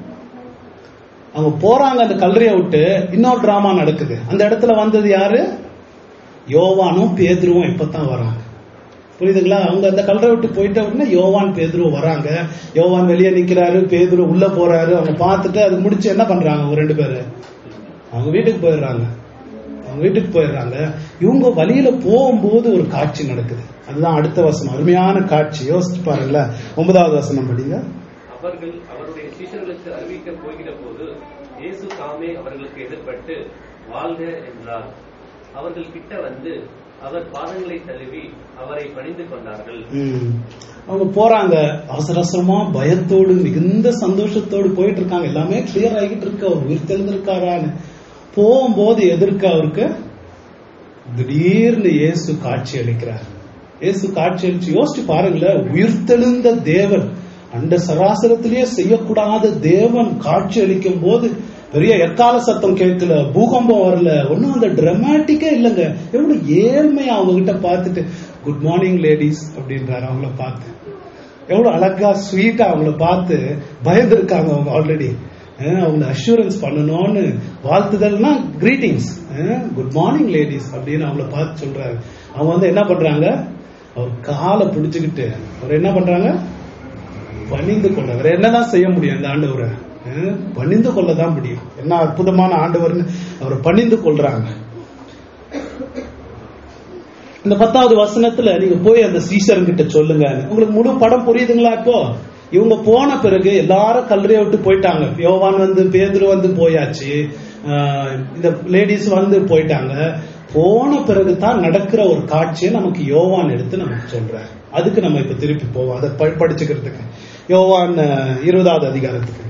அவங்க போறாங்க அந்த கல்லறையை விட்டு இன்னொரு டிராமா நடக்குது அந்த இடத்துல வந்தது யாரு யோவானும் பேதுருவும் இப்பதான் வராங்க புரியுதுங்களா அவங்க அந்த கல்லறை விட்டு போயிட்ட உடனே யோவான் பேதுரு வராங்க யோவான் வெளியே நிக்கிறாரு பேதுரு உள்ள போறாரு அவங்க பார்த்துட்டு அது முடிச்சு என்ன பண்றாங்க அவங்க ரெண்டு பேரு அவங்க வீட்டுக்கு போயிடுறாங்க அவங்க வீட்டுக்கு போயிடுறாங்க இவங்க வழியில போகும்போது ஒரு காட்சி நடக்குது அதுதான் அடுத்த வசனம் அருமையான காட்சி யோசிச்சு பாருங்களேன் ஒன்பதாவது வசனம் படிங்க அவர்கள் அவருடைய சீஷர்களுக்கு அறிவிக்க போகிற போது இயேசு தாமே அவர்களுக்கு எதிர்பட்டு வாழ்க என்றார் அவர்கள் கிட்ட வந்து அவர் பாதங்களை தழுவி அவரை பணிந்து கொண்டார்கள் ம். அவங்க போறாங்க அவசர அவசரமா பயத்தோடு மிகுந்த சந்தோஷத்தோடு போயிட்டு இருக்காங்க எல்லாமே கிளியர் ஆகிட்டு இருக்கு அவர் உயிர் தெரிந்திருக்காரான்னு போகும்போது எதிர்க்க அவருக்கு திடீர்னு இயேசு காட்சி அளிக்கிறார் இயேசு காட்சி அளிச்சு யோசிச்சு பாருங்களேன் உயிர்த்தெழுந்த தேவன் அண்ட சராசரத்திலேயே செய்யக்கூடாத தேவன் காட்சி அளிக்கும் போது பெரிய எக்கால சத்தம் கேட்கல பூகம்பம் வரல ஒன்னும் அந்த டிராமாட்டிக்கே இல்லைங்க எவ்வளவு ஏழ்மையா அவங்க கிட்ட பார்த்துட்டு குட் மார்னிங் லேடிஸ் அப்படின்றாரு அவங்கள பார்த்து எவ்வளவு அழகா ஸ்வீட்டா அவங்கள பார்த்து பயந்துருக்காங்க அவங்க ஆல்ரெடி அவங்கள அஷூரன்ஸ் பண்ணணும்னு வாழ்த்துதல்னா கிரீட்டிங்ஸ் குட் மார்னிங் லேடிஸ் அப்படின்னு அவங்கள பார்த்து சொல்றாரு அவங்க வந்து என்ன பண்றாங்க அவர் காலை பிடிச்சுக்கிட்டு அவர் என்ன பண்றாங்க பணிந்து கொள்ள வேற என்னதான் செய்ய முடியும் இந்த ஆண்டவரை அஹ், பணிந்து கொள்ளதான் முடியும் என்ன அற்புதமான ஆண்டவர்னு அவரை பணிந்து கொள்றாங்க இந்த பத்தாவது வசனத்துல நீங்க போய் அந்த சீசர்கிட்ட சொல்லுங்க உங்களுக்கு முழு படம் புரியுதுங்களா இப்போ இவங்க போன பிறகு எல்லாரும் கல்லறையை விட்டு போயிட்டாங்க யோவான் வந்து பேதுரு வந்து போயாச்சு ஆஹ் இந்த லேடிஸ் வந்து போயிட்டாங்க போன பிறகு தான் நடக்கிற ஒரு காட்சியை நமக்கு யோவான் எடுத்து நமக்கு சொல்றாரு அதுக்கு நம்ம இப்ப திருப்பி போவோம் அதை ப- படிச்சுக்கிறதுக்கு யோவான் ஆஹ், இருபதாவது அதிகாரத்துக்கு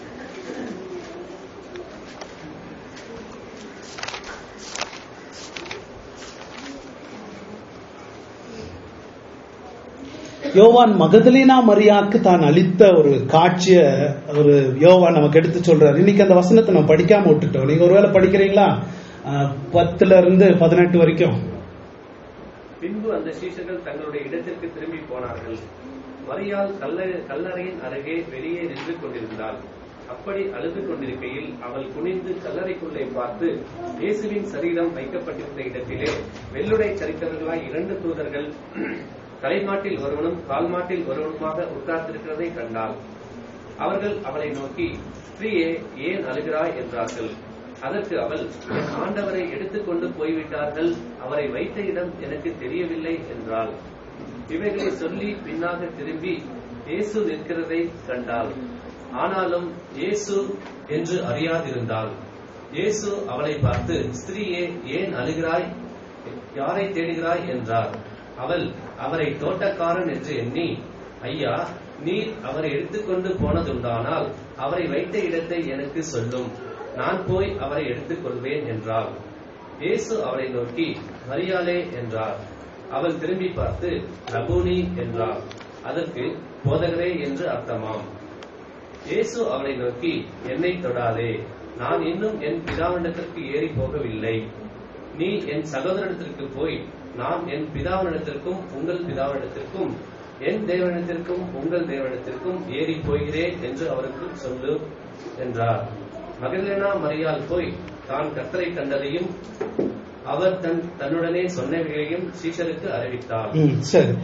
யோவான் மகதலினா மரியாக்கு தான் அளித்த ஒரு காட்சிய ஒரு யோவான் நமக்கு எடுத்து சொல்றாரு இன்னைக்கு அந்த வசனத்தை நம்ம படிக்காம விட்டுட்டோம் நீங்க ஒருவேளை படிக்கிறீங்களா அஹ், பத்துல இருந்து பதினெட்டு வரைக்கும் பின்பு அந்த சீஷர்கள் தங்களுடைய இடத்திற்கு திரும்பி போனார்கள் மரியாள் கல்ல- கல்லறையின் அருகே வெளியே நின்று கொண்டிருந்தாள் அப்படி அழுது கொண்டிருக்கையில் அவள் குனிந்து கல்லறைக்குள்ளே பார்த்து இயேசுவின் சரீரம் வைக்கப்பட்டிருந்த இடத்திலே வெள்ளுடை சரித்தவர்களாய் இரண்டு தூதர்கள் தலைமாட்டில் ஒருவனும் கால்மாட்டில் ஒருவனுமாக உட்கார்ந்திருக்கிறதை கண்டாள் அவர்கள் அவளை நோக்கி ஸ்திரீயே ஏன் அழுகிறாய் என்றார்கள் அதற்கு அவள் "என் ஆண்டவரை எடுத்துக்கொண்டு போய்விட்டார்கள் அவரை வைத்த இடம் எனக்கு தெரியவில்லை என்றாள் இவைகளை சொல்லி பின்னாக திரும்பி இயேசு நிற்கிறதை கண்டாள் ஆனாலும் இயேசு என்று அறியாதிருந்தாள் இயேசு அவளை பார்த்து ஸ்திரீயே ஏன் அழுகிறாய் யாரை தேடுகிறாய் என்றார் அவள் அவரை தோட்டக்காரன் என்று எண்ணி ஐயா நீர் அவரை எடுத்துக்கொண்டு போனதுண்டானால் அவரை வைத்த இடத்தை எனக்கு சொல்லும் நான் போய் அவரை எடுத்துக் கொள்வேன் என்றாள் இயேசு அவளை நோக்கி மரியாளே என்றார் அவள் திரும்பி பார்த்து ரபூனி என்றார் அதற்கு போதகரே என்று அர்த்தமாம் இயேசு அவளை நோக்கி என்னை தொடாதே நான் இன்னும் என் பிதாவினிடத்திற்கு ஏறி போகவில்லை நீ என் சகோதரனிடத்திற்கு போய் நான் என் பிதாவினிடத்திற்கும் உங்கள் பிதாவினிடத்திற்கும் என் தேவனிடத்திற்கும் உங்கள் தேவனிடத்திற்கும் ஏறி போகிறேன் என்று அவருக்கு சொல்லு என்றார் மகதலேனா மரியாள் போய் தான் கர்த்தரை கண்டதையும் அவர் தன் தன்னுடனே சொன்னவைகளையும் சீஷருக்கு அறிவித்தார் ம், சரி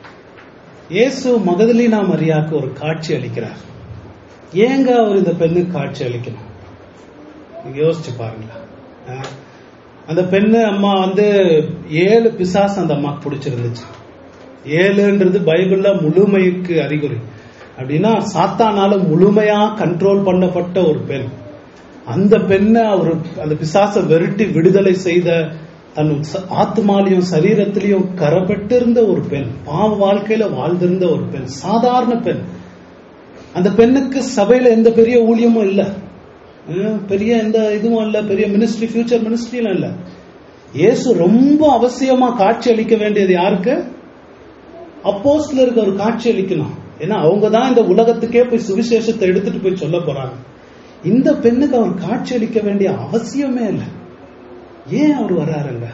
இயேசு மகதலினா மரியாக்கு ஒரு காட்சி அளிக்கிறார் ஏங்க அவர் இந்த பெண்ணுக்கு காட்சி அளிக்கணும் நீங்க யோசிச்சு பாருங்களேன் அஹ், அந்த பெண்ணு அம்மா வந்து ஏழு பிசாசு அந்த அம்மாக்கு பிடிச்சிருந்துச்சு ஏழுன்றது பைபிள்ல முழுமைக்கு அறிகுறி அப்படின்னா சாத்தானால முழுமையா கண்ட்ரோல் பண்ணப்பட்ட ஒரு பெண் அந்த பெண்ணை அவர் அந்த பிசாசை விரட்டி விடுதலை செய்த தன் ச- ஆத்மாலையும் சரீரத்திலையும் கரப்பட்டிருந்த ஒரு பெண் பாவ வாழ்க்கையில வாழ்ந்திருந்த ஒரு பெண் சாதாரண பெண் அந்த பெண்ணுக்கு சபையில எந்த பெரிய ஊழியமும் இல்ல அஹ் பெரிய எந்த இதுவும் இல்ல பெரிய மினிஸ்ட்ரி ஃபியூச்சர் மினிஸ்ட்ரியும் இல்ல இயேசு ரொம்ப அவசியமா காட்சி அளிக்க வேண்டியது யாருக்கு அப்போஸ்தலருக்கு அவர் காட்சி அளிக்கணும் ஏன்னா அவங்க தான் இந்த உலகத்துக்கே போய் சுவிசேஷத்தை எடுத்துட்டு போய் சொல்ல போறாங்க இந்த பெண்ணுக்கு அவர் காட்சி அளிக்க வேண்டிய அவசியமே இல்லை ஏன் அவர் வராருங்க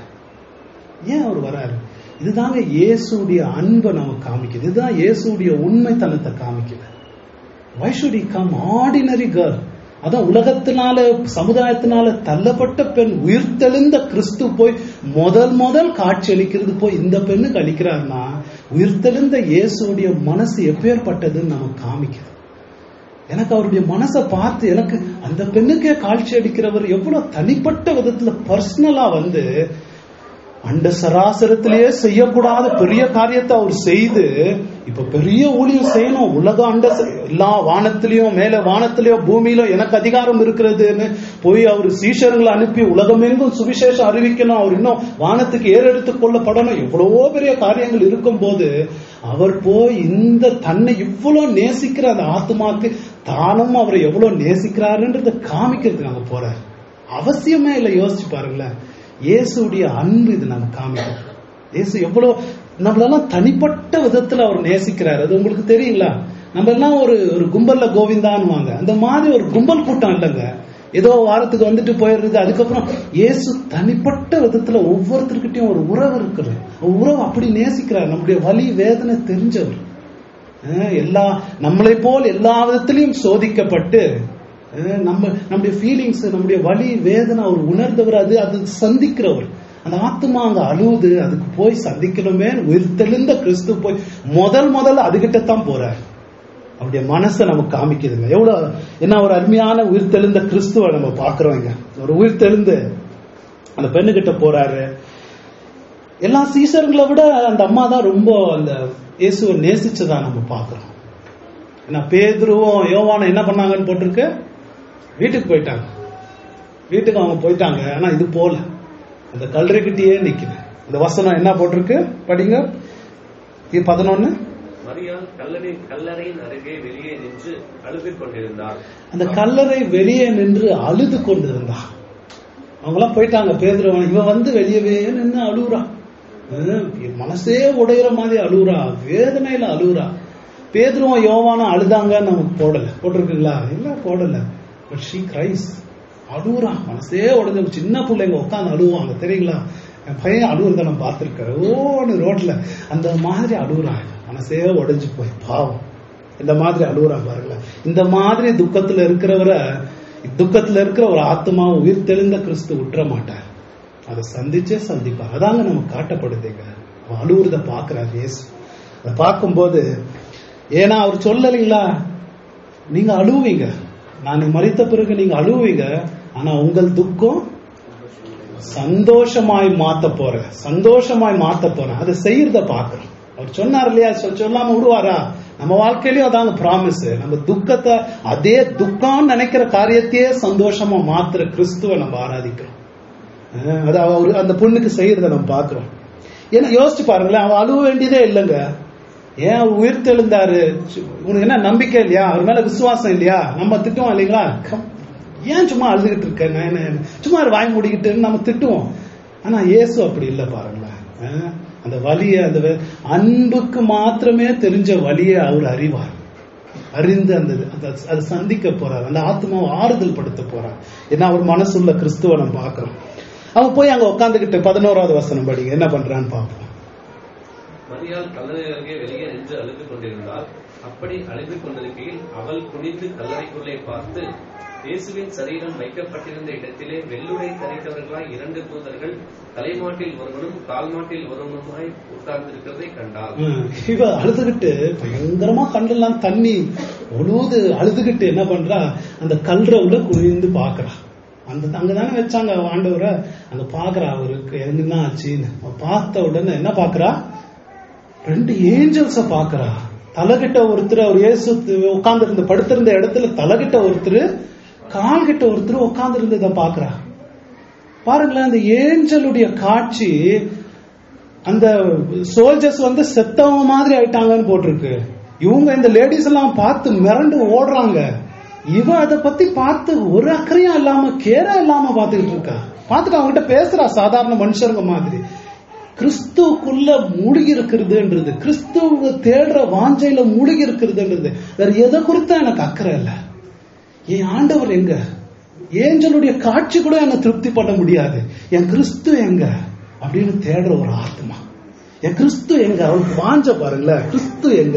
ஏன் அவர் வராரு இதுதாங்க இயேசுடைய அன்பை நமக்கு காமிக்குது இதுதான் இயேசுடைய உண்மைத்தனத்தை காமிக்குது why should he come ordinary girl அதான் உலகத்தினால சமுதாயத்தினால தள்ளப்பட்ட பெண் உயிர்த்தெழுந்த கிறிஸ்து போய் முதல் முதல் காட்சி அளிக்கிறது போய் இந்த பெண்ணுக்கு அளிக்கிறாருன்னா உயிர்த்தெழுந்த இயேசுடைய மனசு எப்பேற்பட்டதுன்னு நமக்கு காமிக்குது எனக்கு அவருடைய மனசை பார்த்து எனக்கு அந்த பெண்ணுக்கே காட்சி அளிக்கிறவர் எவ்வளவு தனிப்பட்ட விதத்துல பர்சனலா வந்து அண்ட சராசரத்திலேயே செய்யக்கூடாத பெரிய காரியத்தை அவர் செய்து இப்ப பெரிய ஊழியம் செய்யணும் உலக அண்ட ச- எல்லா வானத்திலயும் மேல வானத்திலயும் பூமியிலும் எனக்கு அதிகாரம் இருக்கிறதுன்னு போய் அவர் சீஷர்களை அனுப்பி உலகமெங்கும் சுவிசேஷம் அறிவிக்கணும் அவர் இன்னும் வானத்துக்கு ஏறெடுத்துக் கொள்ளப்படணும் எவ்வளவோ பெரிய காரியங்கள் இருக்கும் போது அவர் போய் இந்த தன்னை இவ்வளவு நேசிக்கிற அந்த ஆத்மாக்கு தானும் அவரை எவ்வளவு நேசிக்கிறாருன்றத காமிக்கிறதுக்கு அங்க போறார் அவசியமே இல்லை யோசிச்சு பாருங்களேன் இயேசுடைய அன்பு இது நம்ம காமிக்கும் இயேசு எவ்வளவு நம்மளெல்லாம் தனிப்பட்ட விதத்துல அவர் நேசிக்கிறார் அது உங்களுக்கு தெரியுங்களா நம்ம எல்லாம் ஒரு ஒரு கும்பல்ல கோவிந்தான்வாங்க அந்த மாதிரி ஒரு கும்பல் கூட்டம் இல்லைங்க ஏதோ வாரத்துக்கு வந்துட்டு போயிடுறது அதுக்கப்புறம் இயேசு தனிப்பட்ட விதத்துல ஒவ்வொருத்தருக்கிட்டையும் ஒரு உறவு இருக்குது ஒரு உறவு அப்படி நேசிக்கிறார் நம்முடைய வலி வேதனை தெரிஞ்சவர் அஹ் எல்லா நம்மளை போல் எல்லா விதத்திலையும் சோதிக்கப்பட்டு அஹ் நம்ம நம்முடைய ஃபீலிங்ஸ் நம்முடைய வலி வேதனை அவர் உணர்ந்தவர் அது அது சந்திக்கிறவர் அந்த ஆத்மா அங்க அழுவுது அதுக்கு போய் சந்திக்கணுமே உயிர்த்தெழுந்த கிறிஸ்து போய் முதல் முதல்ல அதுகிட்ட தான் போறார் அவருடைய மனசை நமக்கு காமிக்குதுங்க எவ்வளவு என்ன ஒரு அருமையான உயிர்த்தெழுந்த கிறிஸ்துவ நம்ம பாக்குறோங்க ஒரு உயிர்த்தெழுந்து அந்த பெண்ணுகிட்ட போறாரு எல்லா சீசர்களை விட அந்த அம்மா தான் ரொம்ப அந்த இயேசுவை நேசிச்சதா நம்ம பார்க்கிறோம் ஏன்னா பேதுருவும் யோவானும் என்ன பண்ணாங்கன்னு போட்டிருக்கு வீட்டுக்கு போயிட்டாங்க வீட்டுக்கு அவங்க போயிட்டாங்க ஆனா இது போல அந்த கல்லறைக்கிட்டயே நிக்குது இந்த வசனம் என்ன போட்டிருக்கு படிங்க இது பதினொன்னு மரியாள் கல்லறை கல்லறையின் அருகே வெளியே நின்று அழுது கொண்டிருந்தார் அந்த கல்லறை வெளியே நின்று அழுது கொண்டிருந்தான் அவங்களாம் போயிட்டாங்க பேதுருவன் இவன் வந்து வெளியவே நின்று அழுகுறான் ஹம், மனசே உடையிற மாதிரி அழுகுறா வேதனையில அழுகுறா பேதுருவன் யோவானும் அழுதாங்க நமக்கு போடல போட்டிருக்குங்களா இல்ல போடல பட் ஷீ கிரைஸ் அழுகுறான் மனசே உடைஞ்ச ஒரு சின்ன பிள்ளைங்க உட்காந்து அழுவாங்க தெரியுங்களா என் பையன் அழுகுறத நான் பார்த்திருக்கேன் ஓன்னு ரோட்ல அந்த மாதிரி அழுகுறான் மனசே உடைஞ்சு போய் பாவம் இந்த மாதிரி அழுகுறான் பாருங்களேன் இந்த மாதிரி துக்கத்துல இருக்கிறவரை துக்கத்துல இருக்கிற ஒரு ஆத்மா உயிர் தெளிந்த கிறிஸ்து விட்டுற மாட்டார் அதை சந்திச்சே சந்திப்பார் அதாங்க நமக்கு காட்டப்படுதுங்க அவன் அழுகுறத பாக்குறார் இயேசு அதை பார்க்கும்போது ஏன்னா அவர் சொல்லலைங்களா நீங்க அழுவீங்க நான் மறித்த பிறகு நீங்க அழுவீங்க ஆனா உங்கள் துக்கம் சந்தோஷமாய் மாத்த போறேன் சந்தோஷமாய் மாத்த போறேன் அதை செய்யறத பாக்குறோம் அவர் சொன்னார் இல்லையா சொ- சொல்லாம விடுவாரா நம்ம வாழ்க்கையிலயும் அதாங்க ப்ராமிஸ் நம்ம துக்கத்தை அதே துக்கம்னு நினைக்கிற காரியத்தையே சந்தோஷமா மாத்துற கிறிஸ்துவ நம்ம ஆராதிக்கிறோம் அஹ் அது அவர் அந்த பொண்ணுக்கு செய்யறத நம்ம பாக்குறோம் ஏன்னா யோசிச்சு பாருங்களேன் அவன் அழுவ வேண்டியதே இல்லைங்க ஏன் அவர் உயிர் தெழுந்தாரு சு- உனக்கு என்ன நம்பிக்கை இல்லையா அவர் மேல விசுவாசம் இல்லையா நம்ம திட்டுவோம் இல்லைங்களா கம், ஏன் சும்மா அழுதுகிட்டு இருக்க நான் என்ன- சும்மா இரு, வாய் மூடிக்கிட்டு நம்ம திட்டுவோம் ஆனா இயேசு அப்படி இல்லை பாருங்களேன் அஹ் அந்த வலிய அந்த வே- அன்புக்கு மாத்திரமே தெரிஞ்ச வலியை அவர் அறிவார் அறிந்து அந்த அந்த- அதை சந்திக்க போறார் அந்த ஆத்மாவை ஆறுதல் படுத்த போறார் ஏன்னா அவர் மனசுள்ள கிறிஸ்துவ நம்ம பார்க்கிறோம் அவன் போய் அங்க உட்காந்துக்கிட்டு பதினோராவது வசனம் படிங்க என்ன பண்றான்னு பார்ப்போம் மரியாள் கல்லறை அருகே வெளியே நின்று அழுது கொண்டிருந்தாள் அப்படி அழுது கொண்டிருக்கையில் அவள் குனிந்து கல்லறைக்குள்ளே பார்த்து இயேசுவின் சரீரம் வைக்கப்பட்டிருந்த இடத்திலே வெள்ளுடை தரித்தவர்களாய் இரண்டு தூதர்கள் தலைமாட்டில் ஒருவனும் கால்மாட்டில் ஒருவனுமாய் உட்கார்ந்திருக்கிறதை கண்டாள் ஹம், இவ அழுதுகிட்டு பயங்கரமா கண்டெல்லாம் தண்ணி ஒழுது அழுதுகிட்டு என்ன பண்றா அந்த கல்ற உள்ள குனிந்து பாக்குறா அந்த அங்கதானே வச்சாங்க ஆண்டவரை அங்க பாக்குறா அவருக்கு என்ன ஆச்சுன்னு அவ பார்த்த உடனே என்ன பாக்குறா ரெண்டு ஏஞ்சல்ஸ பாக்குறா தலைகிட்ட ஒருத்தர் அவர் இயேசு உட்கார்ந்து இருந்த படுத்திருந்த இடத்துல தலைகிட்ட ஒருத்தர் கால்கிட்ட ஒருத்தர் உட்கார்ந்து இருந்ததை பாக்குறா பாருங்களேன் அந்த ஏஞ்சலுடைய காட்சி அந்த சோல்ஜர்ஸ் வந்து செத்தவங்க மாதிரி ஆயிட்டாங்கன்னு போட்டிருக்கு இவங்க இந்த லேடிஸ் எல்லாம் பார்த்து மிரண்டு ஓடுறாங்க இவ அதை பத்தி பார்த்து ஒரு அக்கறையும் இல்லாம கேரா இல்லாம பார்த்துக்கிட்டு இருக்கா பார்த்துட்டு அவங்ககிட்ட பேசுறா சாதாரண மனுஷருங்க மாதிரி கிறிஸ்துவுக்குள்ள மூழ்கி இருக்கிறதுன்றது கிறிஸ்துவ தேடுற வாஞ்சையில மூழ்கி இருக்கிறதுன்றது வேற எதை குறித்தா எனக்கு அக்கறை இல்லை என் ஆண்டவர் எங்க ஏஞ்சலுடைய காட்சி கூட என்ன திருப்தி பண்ண முடியாது என் கிறிஸ்து எங்க அப்படின்னு தேடுற ஒரு ஆத்மா என் கிறிஸ்து எங்க அவருக்கு வாஞ்ச பாருங்களேன் கிறிஸ்து எங்க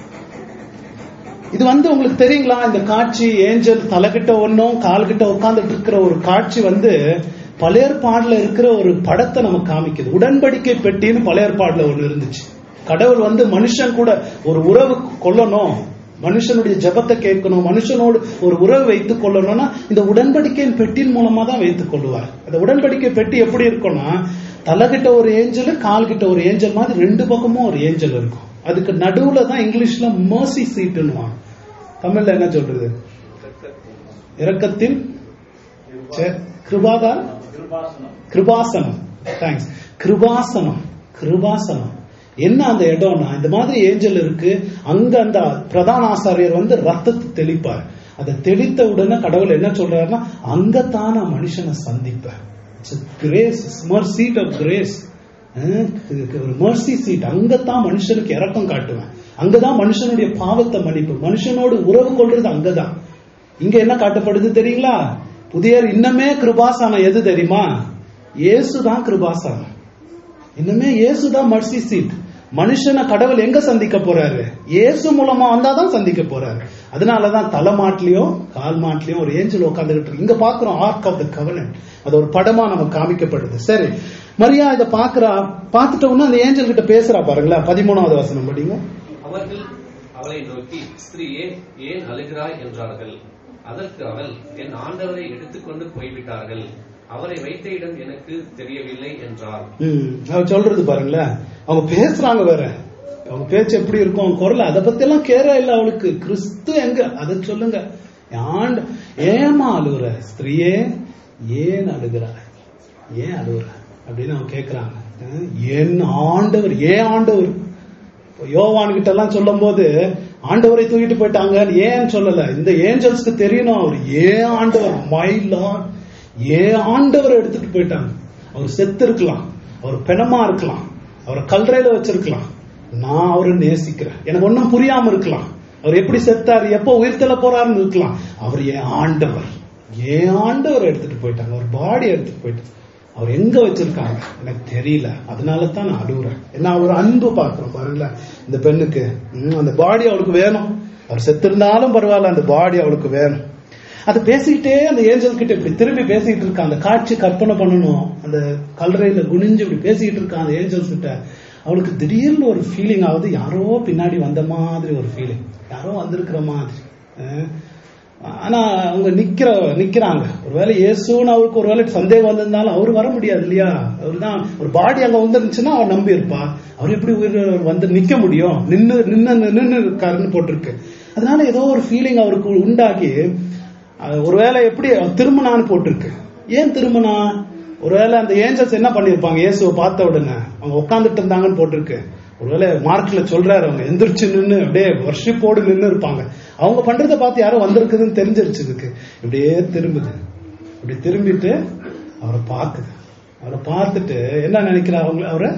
இது வந்து உங்களுக்கு தெரியுங்களா இந்த காட்சி ஏஞ்சல் தலைகிட்ட ஒன்னும் கால்கிட்ட உட்கார்ந்துட்டு இருக்கிற ஒரு காட்சி வந்து பழையற்பாடுல இருக்கிற ஒரு படத்தை நமக்கு காமிக்குது உடன்படிக்கை பெட்டின்னு பழையற்பாடுல ஒண்ணு இருந்துச்சு கடவுள் வந்து மனுஷன் கூட ஒரு உறவு கொள்ளணும் மனுஷனுடைய ஜெபத்தை கேட்கணும் மனுஷனோடு ஒரு உறவு வைத்துக் கொள்ளணும்னா இந்த உடன்படிக்கையின் பெட்டியின் மூலமா தான் வைத்துக் கொள்வார் அந்த உடன்படிக்கை பெட்டி எப்படி இருக்கும்னா தலைகிட்ட ஒரு ஏஞ்சல் கால்கிட்ட ஒரு ஏஞ்சல் மாதிரி ரெண்டு பக்கமும் ஒரு ஏஞ்சல் இருக்கும் அதுக்கு நடுவுல தான் இங்கிலீஷ்ல மர்சி சீட்டுன்னுவாங்க தமிழ்ல என்ன சொல்றது இரக்கத்தின் சே- கிருபாதான் கிருபாசனம் தேங்க்ஸ் கிருபாசனம் கிருபாசனம் என்ன அந்த இடம்னா இந்த மாதிரி ஏஞ்சல் இருக்கு அங்க அந்த பிரதான ஆசாரியர் வந்து ரத்தத்தை தெளிப்பார் அதை தெளித்த உடனே கடவுள் என்ன சொல்றாருன்னா அங்கத்தான் நான் மனுஷனை சந்திப்பேன் கிரேஸ் சீட் ஆஃப் கிரேஸ் ஒரு மர்சி சீட் அங்கத்தான் மனுஷனுக்கு இறக்கம் காட்டுவேன் அங்கதான் மனுஷனுடைய பாவத்தை மன்னிப்பு மனுஷனோடு உறவு கொள்றது அங்கதான் இங்க என்ன காட்டப்படுது தெரியுங்களா புதிய இன்னமே கிருபாசானம் எது தெரியுமா இயேசுதான் கிருபாசானம் இன்னுமே இயேசுதான் மர்சி சீட் மனுஷனை கடவுள் எங்க சந்திக்க போறாரு இயேசு மூலமா வந்தாதான் சந்திக்க போறாரு அதனாலதான் தலை மாட்டிலையும் கால் மாட்டிலையும் ஒரு ஏஞ்சல் உட்காந்துக்கிட்டு இருக்கு இங்க பாக்குறோம் ஆர்க் ஆஃப் த கவர்னன் அது ஒரு படமா நமக்கு காமிக்கப்படுது சரி மரியா இதை பாக்குறா பார்த்துட்ட உடனே அந்த ஏஞ்சல் கிட்ட பேசுறா பாருங்களேன் பதிமூணாவது வசனம் படிங்க அவர்கள் அவளை நோக்கி ஸ்திரீயே ஏன் அழுகிறாய் என்றார்கள் அதற்கு அவள் என் ஆண்டவரை எடுத்துக்கொண்டு போய்விட்டார்கள் அவரை வைத்த இடம் எனக்கு தெரியவில்லை என்றாள் ம், அவ சொல்றது பாருங்களேன் அவங்க பேசுறாங்க வேற அவங்க பேச்சு எப்படி இருக்கும் அவங்க குரல் அதை பத்தி எல்லாம் கேர இல்ல அவளுக்கு கிறிஸ்து எங்க அதை சொல்லுங்க ஆண்ட ஏமா அழுகுற ஸ்திரீயே ஏன் அழுகிறாய் ஏன் அழுகுற அப்படின்னு அவங்க கேக்குறாங்க அஹ், என் ஆண்டவர் ஏன் ஆண்டவர் யோவான் கிட்ட எல்லாம் சொல்லும் போது ஆண்டவரை தூக்கிட்டு போயிட்டாங்க ஏன் சொல்லல இந்த ஏஞ்சல்ஸ்க்கு தெரியணும் அவர் ஏன் ஆண்டவர் மை லார்ட் ஏன் ஆண்டவரை எடுத்துட்டு போயிட்டாங்க அவர் செத்து இருக்கலாம் அவர் பெணமா இருக்கலாம் அவரை கல்றையில வச்சிருக்கலாம் நான் அவரை நேசிக்கிறேன் எனக்கு ஒன்றும் புரியாம இருக்கலாம் அவர் எப்படி செத்தாரு எப்போ உயிர்த்தல போறாருன்னு இருக்கலாம் அவர் என் ஆண்டவர் ஏன் ஆண்டவர் எடுத்துட்டு போயிட்டாங்க அவர் பாடி எடுத்துட்டு போயிட்டாங்க அவர் எங்க வச்சிருக்காங்க எனக்கு தெரியல அதனால தான் நான் அழுகுறேன் ஏன்னா அவர் அன்பு பார்க்கிறோம் பாருங்களேன் இந்த பெண்ணுக்கு ம், அந்த பாடி அவளுக்கு வேணும் அவர் செத்திருந்தாலும் பரவாயில்ல அந்த பாடி அவளுக்கு வேணும் அதை பேசிக்கிட்டே அந்த ஏஞ்சல் கிட்ட இப்படி திரும்பி பேசிக்கிட்டு இருக்கான் அந்த காட்சி கற்பனை பண்ணணும் அந்த கல்லறையில குனிஞ்சு இப்படி பேசிக்கிட்டு இருக்கான் அந்த ஏஞ்சல்ஸ் கிட்ட அவளுக்கு திடீர்னு ஒரு ஃபீலிங் ஆகுது யாரோ பின்னாடி வந்த மாதிரி ஒரு ஃபீலிங் யாரோ வந்திருக்கிற மாதிரி அஹ் ஆனா அவங்க நிக்கிற நிக்கிறாங்க ஒருவேளை இயேசுன்னு அவருக்கு ஒருவேளை சந்தேகம் வந்திருந்தாலும் அவர் வர முடியாது இல்லையா அவர் தான் ஒரு பாடி அங்க வந்துருந்துச்சுன்னா அவர் நம்பி இருப்பா அவர் எப்படி உயிர் வந்து நிக்க முடியும் நின்னு நின்னு நின்னு இருக்காருன்னு போட்டிருக்கு அதனால ஏதோ ஒரு ஃபீலிங் அவருக்கு உண்டாகி அஹ், ஒருவேளை எப்படி அவர் திரும்பினான்னு போட்டிருக்கு ஏன் திரும்பினா ஒருவேளை அந்த ஏஞ்சல்ஸ் என்ன பண்ணிருப்பாங்க இயேசுவை பார்த்த உடனே அவங்க உட்காந்துட்டு இருந்தாங்கன்னு போட்டிருக்கு ஒருவேளை மார்க்ல சொல்றாரு அவங்க எந்திரிச்சு நின்னு அப்படியே வர்ஷிப்போடு நின்னு இருப்பாங்க அவங்க பண்றத பார்த்து யாரோ வந்திருக்குதுன்னு தெரிஞ்சிருச்சு இதுக்கு இப்படியே திரும்புது இப்படி திரும்பிட்டு அவரை பார்க்குது அவரை பார்த்துட்டு என்ன நினைக்கிறா அவங்க அவரை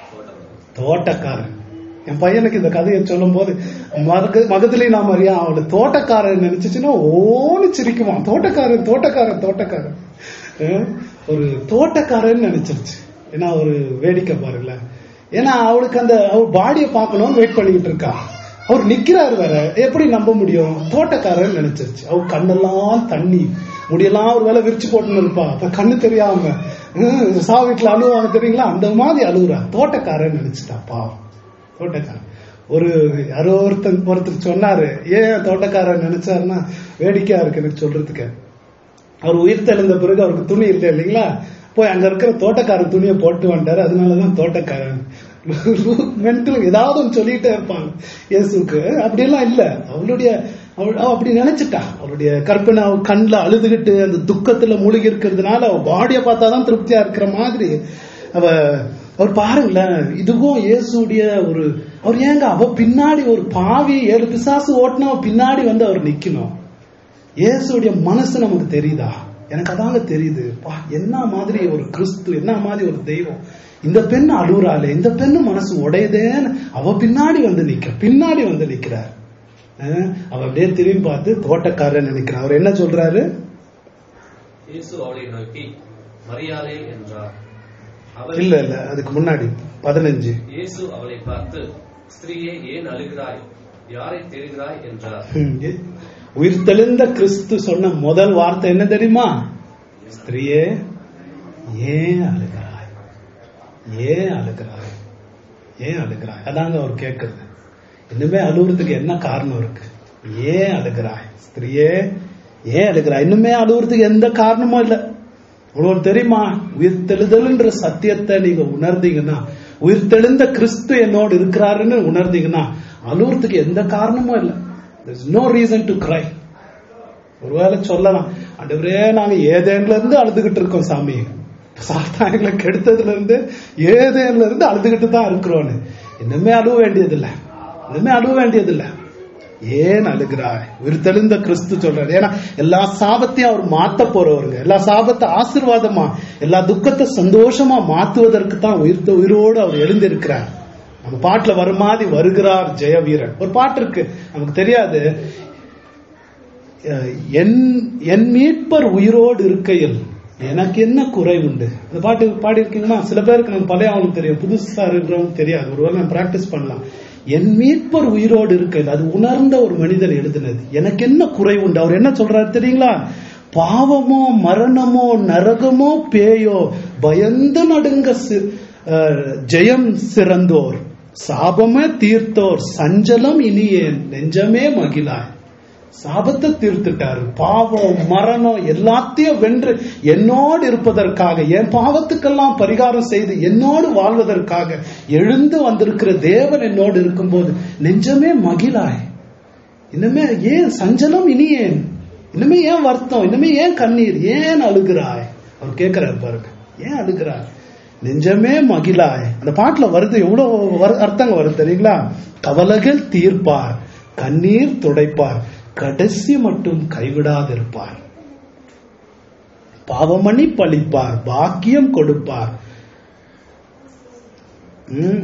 தோட்டக்காரன் என் பையனுக்கு இந்த கதையை சொல்லும் போது மக மகத்திலே நாம் அறியா அவளை தோட்டக்காரன் நினைச்சுச்சுன்னா ஓன்னு சிரிக்குவான் தோட்டக்காரன் தோட்டக்காரன் தோட்டக்காரன் அஹ் ஒரு தோட்டக்காரன் நினைச்சிருச்சு ஏன்னா ஒரு வேடிக்கை பாருங்களேன் ஏன்னா அவளுக்கு அந்த அவர் பாடியை பார்க்கணும்னு வெயிட் பண்ணிக்கிட்டு இருக்கா அவர் நிக்கிறாரு வேற எப்படி நம்ப முடியும் தோட்டக்காரன் நினைச்சிருச்சு அவர் கண்ணெல்லாம் தண்ணி முடியெல்லாம் ஒரு வேலை விரிச்சு போட்டுன்னு இருப்பா அப்ப கண்ணு தெரியாம ஹம், சா வீட்டுல அழுவாங்க தெரியுங்களா அந்த மாதிரி அழுகுறா தோட்டக்காரன் நினைச்சிட்டா பாவம் தோட்டக்காரன் ஒரு யாரோ ஒருத்தர் ஒருத்தர் சொன்னாரு ஏன் தோட்டக்காரன் நினைச்சாருன்னா வேடிக்கையா இருக்கு எனக்கு சொல்றதுக்கு அவர் உயிர் தெழுந்த பிறகு அவருக்கு துணி இல்லை இல்லைங்களா போய் அங்க இருக்கிற தோட்டக்காரன் துணியை போட்டு வந்துட்டாரு அதனாலதான் தோட்டக்காரன் மென்டல் ஏதாவது ஒன்று சொல்லிட்டே இருப்பாங்க இயேசுக்கு அப்படியெல்லாம் இல்ல அவளுடைய அவள் அவ அப்படி நினைச்சிட்டா அவளுடைய கற்பனை அவ கண்ணில் அழுதுகிட்டு அந்த துக்கத்துல மூழ்கி இருக்கிறதுனால அவ பாடியை பார்த்தாதான் திருப்தியா இருக்கிற மாதிரி அவ அவர் பாருங்களேன் இதுவும் இயேசுடைய ஒரு அவர் ஏங்க அவ பின்னாடி ஒரு பாவி ஏழு பிசாசு ஓட்டினா அவ பின்னாடி வந்து அவர் நிக்கணும் இயேசுடைய மனசு நமக்கு தெரியுதா எனக்கு அதாங்க தெரியுது பா என்ன மாதிரி ஒரு கிறிஸ்து என்ன மாதிரி ஒரு தெய்வம் இந்த பெண் அழுகுறாளே இந்த பெண்ணு மனசு உடையுதேன்னு அவ பின்னாடி வந்து நிக்க பின்னாடி வந்து நிக்கிறார் அஹ், அவ அப்படியே திரும்பி பார்த்து தோட்டக்காரன் நினைக்கிறான் அவர் என்ன சொல்றாரு இயேசு அவளை நோக்கி மரியாதை என்றார் அவள் இல்ல இல்ல அதுக்கு முன்னாடி பதினஞ்சு இயேசு அவளை பார்த்து ஸ்திரீயே ஏன் அழுகிறாய் யாரை தேடுகிறாய் என்றார் ஹம், ஏ- உயிர்த்தெழுந்த கிறிஸ்து சொன்ன முதல் வார்த்தை என்ன தெரியுமா ஸ்திரியே ஏன் அழுகிறாய் ஏன் அழுகிறாய் ஏன் அழுகிறாய் அதாங்க அவர் கேட்கறது இன்னுமே அழுகுறதுக்கு என்ன காரணம் இருக்கு ஏன் அழுகிறாய் ஸ்திரியே ஏன் அழுகிறாய் இன்னுமே அழுகுறதுக்கு எந்த காரணமும் இல்லை உங்களுக்கு தெரியுமா உயிர்த்தெழுதல்ன்ற சத்தியத்தை நீங்க உணர்ந்தீங்கன்னா உயிர்த்தெழுந்த கிறிஸ்து என்னோடு இருக்கிறாருன்னு உணர்ந்தீங்கன்னா அழுகுறதுக்கு எந்த காரணமும் இல்லை நோ ரீசன் டு கிரை ஒருவேளை சொல்லலாம் ஆண்டவரே நாங்க ஏதேன்ல இருந்து அழுதுகிட்டு இருக்கோம் சாமி சாத்தாங்களை கெடுத்ததுல இருந்து ஏதேன்ல இருந்து அழுதுகிட்டு தான் இருக்கிறோன்னு இன்னுமே அழுவ வேண்டியதில்லை இன்னுமே அழுவ வேண்டியதில்லை ஏன் அழுகிறாய் உயிர்த்தெழுந்த கிறிஸ்து சொல்றாரு ஏன்னா எல்லா சாபத்தையும் அவர் மாத்த போறவருங்க எல்லா சாபத்தை ஆசீர்வாதமா எல்லா துக்கத்தை சந்தோஷமா மாத்துவதற்கு தான் உயிர்த்த உயிரோடு அவர் எழுந்திருக்கிறார் நம்ம பாட்டுல வர மாதிரி வருகிறார் ஜெய வீரன் ஒரு பாட்டு இருக்கு நமக்கு தெரியாது அஹ், என் என் மீட்பர் உயிரோடு இருக்கையில் எனக்கு என்ன குறை உண்டு அந்த பாட்டு பாடி இருக்கீங்கன்னா சில பேருக்கு நம்ம பழைய அவங்களுக்கு தெரியும் புதுசா இருக்கிறவங்க தெரியாது ஒருவேளை நம்ம பிராக்டிஸ் பண்ணலாம் என் மீட்பர் உயிரோடு இருக்கையில் அது உணர்ந்த ஒரு மனிதன் எழுதினது எனக்கு என்ன குறை உண்டு அவர் என்ன சொல்றாரு தெரியுங்களா பாவமோ மரணமோ நரகமோ பேயோ பயந்து நடுங்க சி- அஹ், ஜெயம் சிறந்தோர் சாபமே தீர்த்தோர் சஞ்சலம் இனியேன் நெஞ்சமே மகிழாய் சாபத்தை தீர்த்துட்டாரு பாவம் மரணம் எல்லாத்தையும் வென்று என்னோடு இருப்பதற்காக என் பாவத்துக்கெல்லாம் பரிகாரம் செய்து என்னோடு வாழ்வதற்காக எழுந்து வந்திருக்கிற தேவன் என்னோடு இருக்கும்போது நெஞ்சமே மகிழாய் இனிமே ஏன் சஞ்சலம் இனி ஏன் இனிமே ஏன் வருத்தம் இனிமே ஏன் கண்ணீர் ஏன் அழுகிறாய் அவர் கேட்கிறார் பாருங்க ஏன் அழுகிறாய் நெஞ்சமே மகிழாய் அந்த பாட்டுல வருது எவ்வளவு வரு- அர்த்தங்க வருது தெரியுங்களா கவலைகள் தீர்ப்பார் கண்ணீர் துடைப்பார் கடைசி மட்டும் கைவிடாதிருப்பார் பாவமணி பழிப்பார் பாக்கியம் கொடுப்பார் ம்.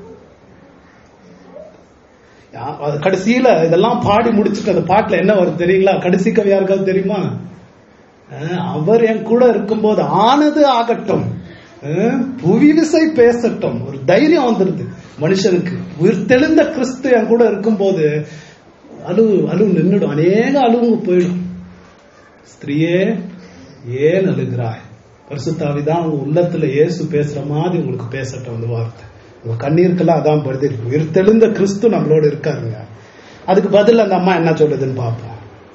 யா- அது கடைசியில இதெல்லாம் பாடி முடிச்சுட்டு அந்த பாட்டுல என்ன வரும் தெரியுங்களா கடைசி கவி யாருக்காவது தெரியுமா அஹ், அவர் என் கூட இருக்கும்போது ஆனது ஆகட்டும் அஹ், புவி விசை பேசட்டும் ஒரு தைரியம் வந்துருது மனுஷனுக்கு உயிர் தெளிந்த கிறிஸ்து என் கூட இருக்கும்போது அழு அழு நின்னுடும் அநேக அழுவுங்க போயிடும் ஸ்திரியே ஏன் அழுகிறாய் பரிசுத்தாவிதான் உங்க உள்ளத்துல இயேசு பேசுற மாதிரி உங்களுக்கு பேசட்டும் அந்த வார்த்தை உங்க கண்ணீருக்கெல்லாம் அதான் படுது உயிர்த்தெழுந்த கிறிஸ்து நம்மளோட இருக்காருங்க அதுக்கு பதில் அந்த அம்மா என்ன சொல்லுதுன்னு பார்ப்போம்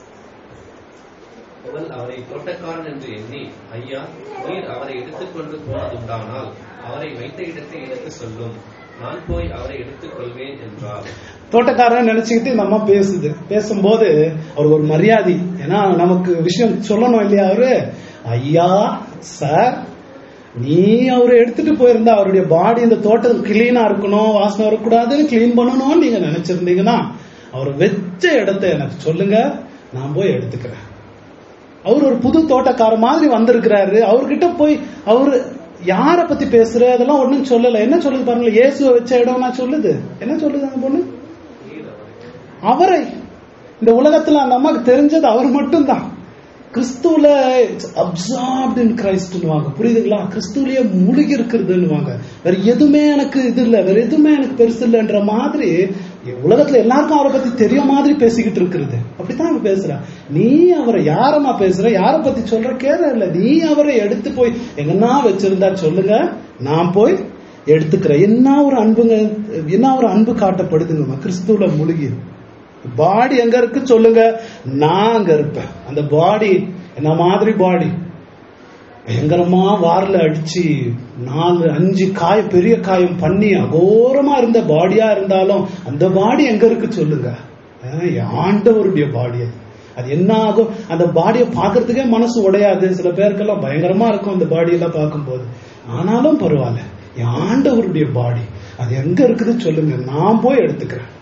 அவள் அவரை தோட்டக்காரன் என்று எண்ணி ஐயா நீர் அவரை எடுத்துக்கொண்டு போனதுண்டானால் அவரை வைத்த இடத்தை எனக்கு சொல்லும் நான் போய் அவரை எடுத்துக் கொள்வேன் என்றார் தோட்டக்காரன் நினைச்சுக்கிட்டு இந்த அம்மா பேசுது பேசும்போது அவர் ஒரு மரியாதை ஏன்னா நமக்கு விஷயம் சொல்லணும் இல்லையா அவரு ஐயா சார் நீ அவரை எடுத்துட்டு போயிருந்தா அவருடைய பாடி இந்த தோட்டம் கிளீனா இருக்கணும் வாசனை வரக்கூடாதுன்னு கிளீன் பண்ணணும்னு நீங்க நினைச்சிருந்தீங்கன்னா அவர் வச்ச இடத்த எனக்கு சொல்லுங்க நான் போய் எடுத்துக்கிறேன் அவர் ஒரு புது தோட்டக்கார மாதிரி வந்திருக்கிறாரு அவர்கிட்ட போய் அவரு யார பத்தி பேசுற அதெல்லாம் ஒண்ணும் சொல்லல என்ன சொல்லுது பாருங்க இயேசுவை வச்ச இடம் நான் சொல்லுது என்ன சொல்லுது அந்த பொண்ணு நீர் அவரை அவரை இந்த உலகத்துல அந்த அம்மாக்கு தெரிஞ்சது அவர் மட்டும்தான் கிறிஸ்துவுல அப்சார்ப்ட் இன் கிரைஸ்ட்னுவாங்க புரியுதுங்களா கிறிஸ்துவிலேயே முழுகி இருக்கிறதுன்னுவாங்க வேற எதுவுமே எனக்கு இது இல்ல வேற எதுவுமே எனக்கு பெருசு இல்லைன்ற மாதிரி உலகத்துல எல்லாருக்கும் அவரை பத்தி தெரிய மாதிரி பேசிக்கிட்டு இருக்கிறது அப்படித்தான் அவன் பேசுறா நீ அவரை யாரம்மா பேசுற யார பத்தி சொல்ற கேர இல்ல நீ அவரை எடுத்து போய் எங்கன்னா வச்சிருந்தா சொல்லுங்க நான் போய் எடுத்துக்கிறேன் என்ன ஒரு அன்புங்க என்ன ஒரு அன்பு காட்டப்படுதுங்கம்மா கிறிஸ்துவுல முழுகி பாடி எங்க இருக்கு சொல்லுங்க நான் அங்க இருப்பேன் அந்த பாடி என்ன மாதிரி பாடி பயங்கரமா வாரில் அடிச்சு நாலு அஞ்சு காய பெரிய காயம் பண்ணி அகோரமா இருந்த பாடியா இருந்தாலும் அந்த பாடி எங்க இருக்கு சொல்லுங்க அஹ் ஆண்டவருடைய பாடி அது அது என்ன ஆகும் அந்த பாடியை பார்க்கறதுக்கே மனசு உடையாது சில பேருக்கெல்லாம் பயங்கரமா இருக்கும் அந்த பாடியெல்லாம் பார்க்கும்போது ஆனாலும் பரவாயில்ல என் ஆண்டவருடைய பாடி அது எங்க இருக்குது சொல்லுங்க நான் போய் எடுத்துக்கிறேன்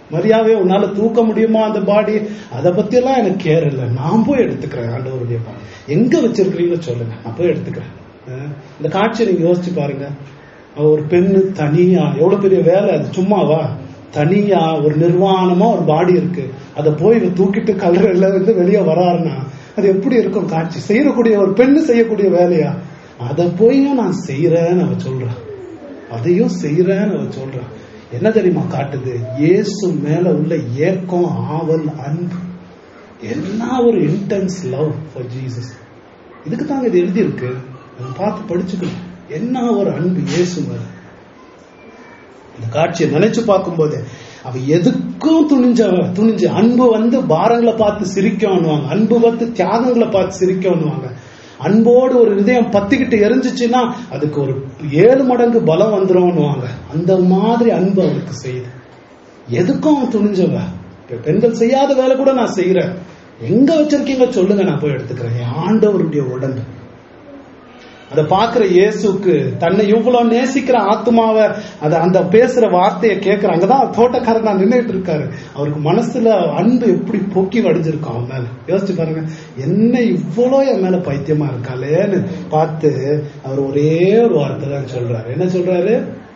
மரியாவே உன்னால தூக்க முடியுமா அந்த பாடி அதை பத்தி எல்லாம் எனக்கு கேர் இல்லை நான் போய் எடுத்துக்கிறேன் ஆண்டவருடைய பாடி எங்க வச்சிருக்கிறீங்களோ சொல்லுங்க நான் போய் எடுத்துக்கிறேன் அஹ் இந்த காட்சியை நீங்க யோசிச்சு பாருங்க அவ ஒரு பெண்ணு தனியா எவ்வளவு பெரிய வேலை அது சும்மாவா தனியா ஒரு நிர்வாணமா ஒரு பாடி இருக்கு அதை போய் இவ தூக்கிட்டு கல்லறையில இருந்து வெளியே வராருன்னா அது எப்படி இருக்கும் காட்சி செய்யக்கூடிய ஒரு பெண்ணு செய்யக்கூடிய வேலையா அதை போயும் நான் செய்யறேன்னு அவ சொல்றான் அதையும் செய்யறேன்னு அவ சொல்றான் என்ன தெரியுமா காட்டுது இயேசு மேல உள்ள ஏக்கம் ஆவல் அன்பு என்ன ஒரு இன்டென்ஸ் லவ் ஃபார் ஜீசஸ் இதுக்கு தாங்க இது எழுதி இருக்கு பார்த்து படிச்சுக்கணும் என்ன ஒரு அன்பு இயேசு மேல இந்த காட்சியை நினைச்சு பார்க்கும்போது அவ எதுக்கும் துணிஞ்சவ துணிஞ்சு அன்பு வந்து பாரங்களை பார்த்து சிரிக்கணுவாங்க அன்பு வந்து தியாகங்களை பார்த்து சிரிக்கணுவாங்க அன்போடு ஒரு இதயம் பத்திக்கிட்டு எரிஞ்சிச்சுன்னா அதுக்கு ஒரு ஏழு மடங்கு பலம் வந்துரும்னுவாங்க அந்த மாதிரி அன்பு அவளுக்கு செய்யுது எதுக்கும் அவன் துணிஞ்சவ இப்ப பெண்கள் செய்யாத வேலை கூட நான் செய்யறேன் எங்க வச்சிருக்கீங்க சொல்லுங்க நான் போய் எடுத்துக்கிறேன் என் ஆண்டவருடைய உடம்பு அதை பாக்குற இயேசுக்கு தன்னை இவ்வளவு நேசிக்கிற ஆத்மாவை அத அந்த பேசுற வார்த்தையை கேட்கிற அங்கதான் தோட்டக்காரர் நான் நின்றுட்டு இருக்காரு அவருக்கு மனசுல அன்பு எப்படி பொக்கி வடிஞ்சிருக்கும் அவன் மேல யோசிச்சு பாருங்க என்ன இவ்வளோ என் மேல பைத்தியமா இருக்காளேன்னு பார்த்து அவர் ஒரே ஒரு வார்த்தை தான் சொல்றாரு என்ன சொல்றாரு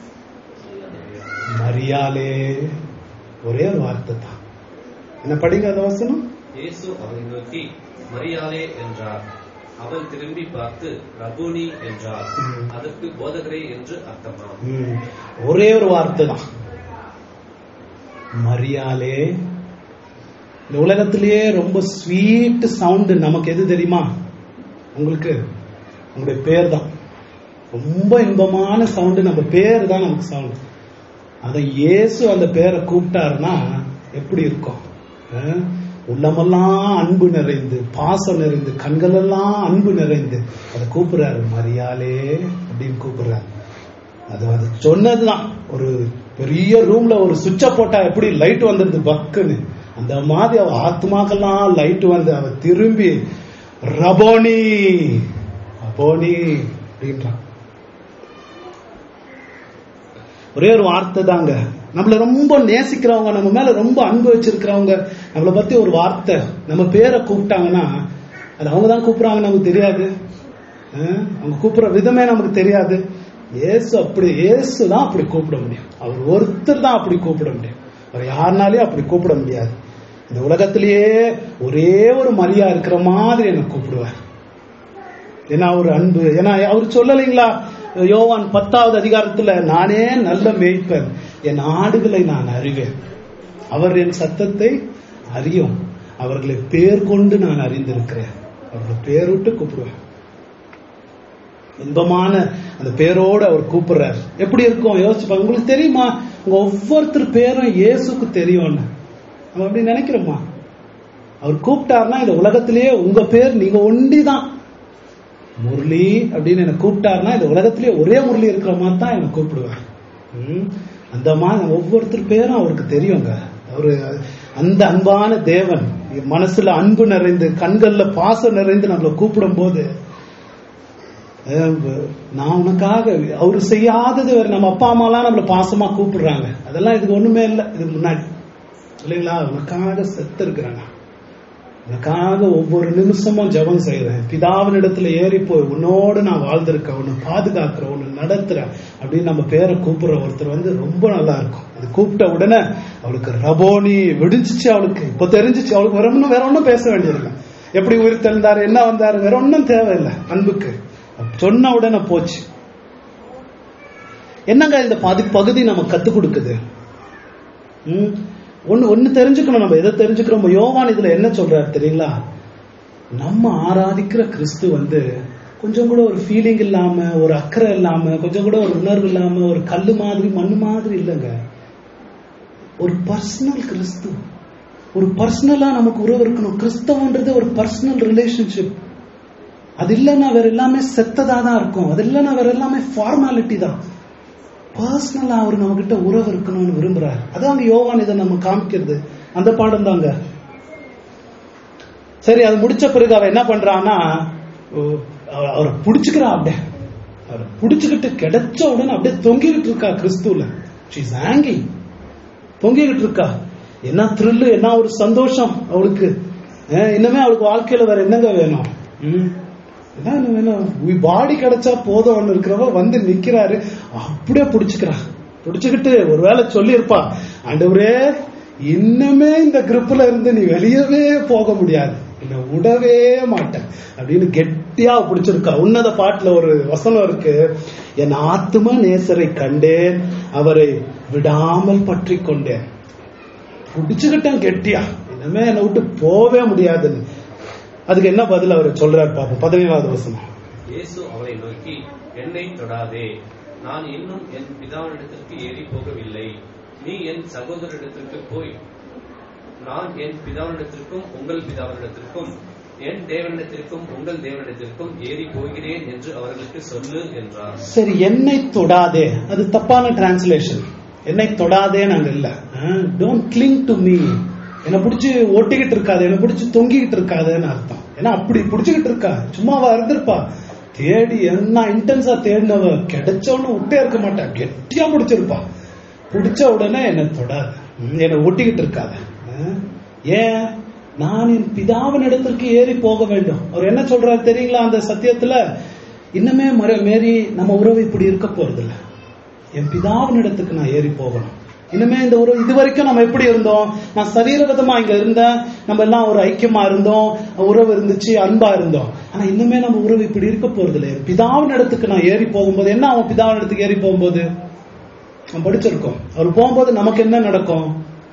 மரியாலே ஒரே ஒரு வார்த்தை தான் என்ன படிங்க அந்த வசனம் இயேசு அவரை நோக்கி மரியாளே என்றார் அவள் திரும்பி பார்த்து ரபூனி என்றார் ம். அதற்கு போதகரே என்று அர்த்தமாம் ம். ஒரே ஒரு வார்த்தை தான் மரியாலே இந்த உலகத்திலேயே ரொம்ப ஸ்வீட் சவுண்ட் நமக்கு எது தெரியுமா உங்களுக்கு உங்களுடைய பேர் தான் ரொம்ப இன்பமான சவுண்டு நம்ம பேர் தான் நமக்கு சவுண்ட் அதை இயேசு அந்த பேரை கூப்பிட்டாருன்னா எப்படி இருக்கும் அஹ்? உள்ளமெல்லாம் அன்பு நிறைந்து பாசம் நிறைந்து கண்களெல்லாம் அன்பு நிறைந்து அதை கூப்பிடுறாரு மரியாலே அப்படின்னு கூப்பிடுறாரு அது அது சொன்னதுதான் ஒரு பெரிய ரூம்ல ஒரு சுவிட்ச போட்டா எப்படி லைட் வந்துருது பக்குன்னு அந்த மாதிரி அவ ஆத்மாக்கெல்லாம் லைட் வந்து அவ திரும்பி ரபோனி ரபோனி அப்படின்றான் ஒரே ஒரு வார்த்தை தாங்க நம்மள ரொம்ப நேசிக்கிறவங்க நம்ம மேல ரொம்ப அன்பு வச்சிருக்கிறவங்க நம்மளை பத்தி ஒரு வார்த்தை நம்ம பேரை கூப்பிட்டாங்கன்னா அது அவங்க தான் கூப்பிடுறாங்க நமக்கு தெரியாது அஹ், அவங்க கூப்பிடுற விதமே நமக்கு தெரியாது இயேசு அப்படி இயேசு தான் அப்படி கூப்பிட முடியும் அவர் ஒருத்தர் தான் அப்படி கூப்பிட முடியும் அவர் யாருனாலையும் அப்படி கூப்பிட முடியாது இந்த உலகத்திலேயே ஒரே ஒரு மரியா இருக்கிற மாதிரி என்னை கூப்பிடுவார் ஏன்னா ஒரு அன்பு ஏன்னா அவர் சொல்லலைங்களா யோவான் பத்தாவது அதிகாரத்துல நானே நல்ல மேய்ப்பன் என் ஆடுகளை நான் அறிவேன் அவர் என் சத்தத்தை அறியும் அவர்களை பேர் கொண்டு நான் அறிந்திருக்கிறேன் அவர்களை பேர் விட்டு கூப்பிடுவேன் இன்பமான அந்த பேரோடு அவர் கூப்பிடுறார் எப்படி இருக்கும் யோசிச்சு பாருங்க உங்களுக்கு தெரியுமா உங்க ஒவ்வொருத்தர் பேரும் இயேசுக்கு தெரியும்னு நம்ம அப்படி நினைக்கிறோமா அவர் கூப்பிட்டாருன்னா இந்த உலகத்திலேயே உங்க பேர் நீங்க ஒண்டிதான் முரளி அப்படின்னு என்ன கூப்பிட்டாருன்னா இந்த உலகத்திலேயே ஒரே முரளி இருக்கிற மாதிரி தான் என்னை கூப்பிடுவார் ம், அந்த மாதிரி ஒவ்வொருத்தர் பேரும் அவருக்கு தெரியுங்க அவரு அந்த அன்பான தேவன் மனசுல அன்பு நிறைந்து கண்கள்ல பாசம் நிறைந்து நம்மளை கூப்பிடும் போது அஹ், நான் உனக்காக அவரு செய்யாதது வேற நம்ம அப்பா அம்மாலாம் நம்மள பாசமா கூப்பிடுறாங்க அதெல்லாம் இதுக்கு ஒண்ணுமே இல்லை இதுக்கு முன்னாடி இல்லைங்களா உனக்காக செத்து இருக்கிறாங்க உனக்காக ஒவ்வொரு நிமிஷமும் ஜெபம் செய்யறேன் பிதாவின் இடத்துல ஏறி போய் உன்னோடு நான் வாழ்ந்திருக்கேன் உன்னை பாதுகாக்கிறேன் உன்னை நடத்துறேன் அப்படின்னு நம்ம பேரை கூப்பிடுற ஒருத்தர் வந்து ரொம்ப நல்லா இருக்கும் அது கூப்பிட்ட உடனே அவளுக்கு ரபோனி விடிஞ்சிச்சு அவளுக்கு இப்ப தெரிஞ்சிச்சு அவளுக்கு வேற ஒன்றும் வேற ஒன்றும் பேச வேண்டியதில்லை எப்படி உயிர் தெளிந்தாரு என்ன வந்தாரு வேற ஒன்றும் தேவையில்லை அன்புக்கு சொன்ன உடனே போச்சு என்னங்க இந்த பாதி பகுதி நம்ம கத்துக் கொடுக்குது ம், ஒண்ணு ஒண்ணு தெரிஞ்சுக்கணும் நம்ம எதை தெரிஞ்சுக்கிறோம் யோவான் இதுல என்ன சொல்றாரு தெரியுங்களா நம்ம ஆராதிக்கிற கிறிஸ்து வந்து கொஞ்சம் கூட ஒரு ஃபீலிங் இல்லாம ஒரு அக்கறை இல்லாம கொஞ்சம் கூட ஒரு உணர்வு இல்லாம ஒரு கல்லு மாதிரி மண்ணு மாதிரி இல்லைங்க ஒரு பர்சனல் கிறிஸ்து ஒரு பர்சனலா நமக்கு உறவு இருக்கணும் கிறிஸ்தவன்றது ஒரு பர்சனல் ரிலேஷன்ஷிப் அது இல்லைன்னா வேற எல்லாமே செத்ததா தான் இருக்கும் அது இல்லைன்னா வேற எல்லாமே ஃபார்மாலிட்டி தான் பர்சனலா அவர் நம்ம கிட்ட உறவு இருக்கணும்னு விரும்புறாரு அதான் யோவான் இதை நம்ம காமிக்கிறது அந்த பாடம் தாங்க சரி அது முடிச்ச பிறகு அவ என்ன பண்றான்னா ஓ, அவ- அவரை புடிச்சுக்கிறா அப்படியே அவரை புடிச்சுக்கிட்டு கிடைச்ச உடனே அப்படியே தொங்கிக்கிட்டு இருக்கா கிறிஸ்துல ஷீஸ் ஹேங்கிங் தொங்கிக்கிட்டு இருக்கா என்ன த்ரில்லு என்ன ஒரு சந்தோஷம் அவளுக்கு அஹ் இன்னுமே அவளுக்கு வாழ்க்கையில வேற என்னங்க வேணும் ம்? என்ன இன்னும் வேணும் பாடி கிடைச்சா போதும்னு இருக்கிறவ வந்து நிக்கிறாரு அப்படியே புடிச்சுக்கிறா புடிச்சுக்கிட்டு ஒருவேளை சொல்லியிருப்பா ஆண்டவரே இன்னுமே இந்த கிரிப்ல இருந்து நீ வெளியவே போக முடியாது என்ன விடவே மாட்டேன் அப்படின்னு கெட்டியா பிடிச்சிருக்கா உன்னத பாட்டுல ஒரு வசனம் இருக்கு என் ஆத்தும நேசரை கண்டேன் அவரை விடாமல் பற்றி கொண்டேன் பிடிச்சுக்கிட்டேன் கெட்டியா இனிமே என்னை விட்டு போவே முடியாதுன்னு அதுக்கு என்ன பதில் அவர் சொல்றாரு பாப்போம் பதினேழாவது வசனம் இயேசு அவளை நோக்கி என்னை தொடாதே நான் இன்னும் என் பிதாவினிடத்திற்கு ஏறி போகவில்லை நீ என் சகோதரரிடத்திற்கு போய் நான் என் பிதாவினிடத்திற்கும் உங்கள் பிதாவினிடத்திற்கும் என் தேவனிடத்திற்கும் உங்கள் தேவனிடத்திற்கும் ஏறி போகிறேன் என்று அவர்களுக்கு சொல்லு என்றார் சரி என்னை தொடாதே அது தப்பான டிரான்ஸ்லேஷன் என்னை தொடாதே நாங்க இல்ல டோன்ட் கிளிங் டு மீ என்னை பிடிச்சி ஒட்டிக்கிட்டு இருக்காது என்னை பிடிச்சி தொங்கிக்கிட்டு இருக்காதுன்னு அர்த்தம் ஏன்னா அப்படி பிடிச்சுக்கிட்டு இருக்கா சும்மாவா இருந்திருப்பா தேடி என்ன இன்டென்ஸா தேடினவ கிடைச்சவனு விட்டே இருக்க மாட்டா கெட்டியா பிடிச்சிருப்பா பிடிச்ச உடனே என்னை தொடாது ம், என்னை ஒட்டிக்கிட்டு இருக்காத ஆ? ஏன் நான் என் பிதாவின் இடத்திற்கு ஏறி போக வேண்டும் அவர் என்ன சொல்றாரு தெரியுங்களா அந்த சத்தியத்துல இன்னுமே மர- மேரி நம்ம உறவு இப்படி இருக்க போறதில்ல என் பிதாவின் இடத்துக்கு நான் ஏறி போகணும் இனிமே இந்த உறவு இது வரைக்கும் நம்ம எப்படி இருந்தோம் நான் சரீரவிதமா இங்க இருந்தேன் நம்ம எல்லாம் ஒரு ஐக்கியமா இருந்தோம் உறவு இருந்துச்சு அன்பா இருந்தோம் ஆனா இன்னுமே நம்ம உறவு இப்படி இருக்க போறதில்ல என் பிதாவின் இடத்துக்கு நான் ஏறி போகும்போது என்ன அவன் பிதாவின் இடத்துக்கு ஏறி போகும்போது நம்ம படிச்சிருக்கோம் அவர் போகும்போது நமக்கு என்ன நடக்கும்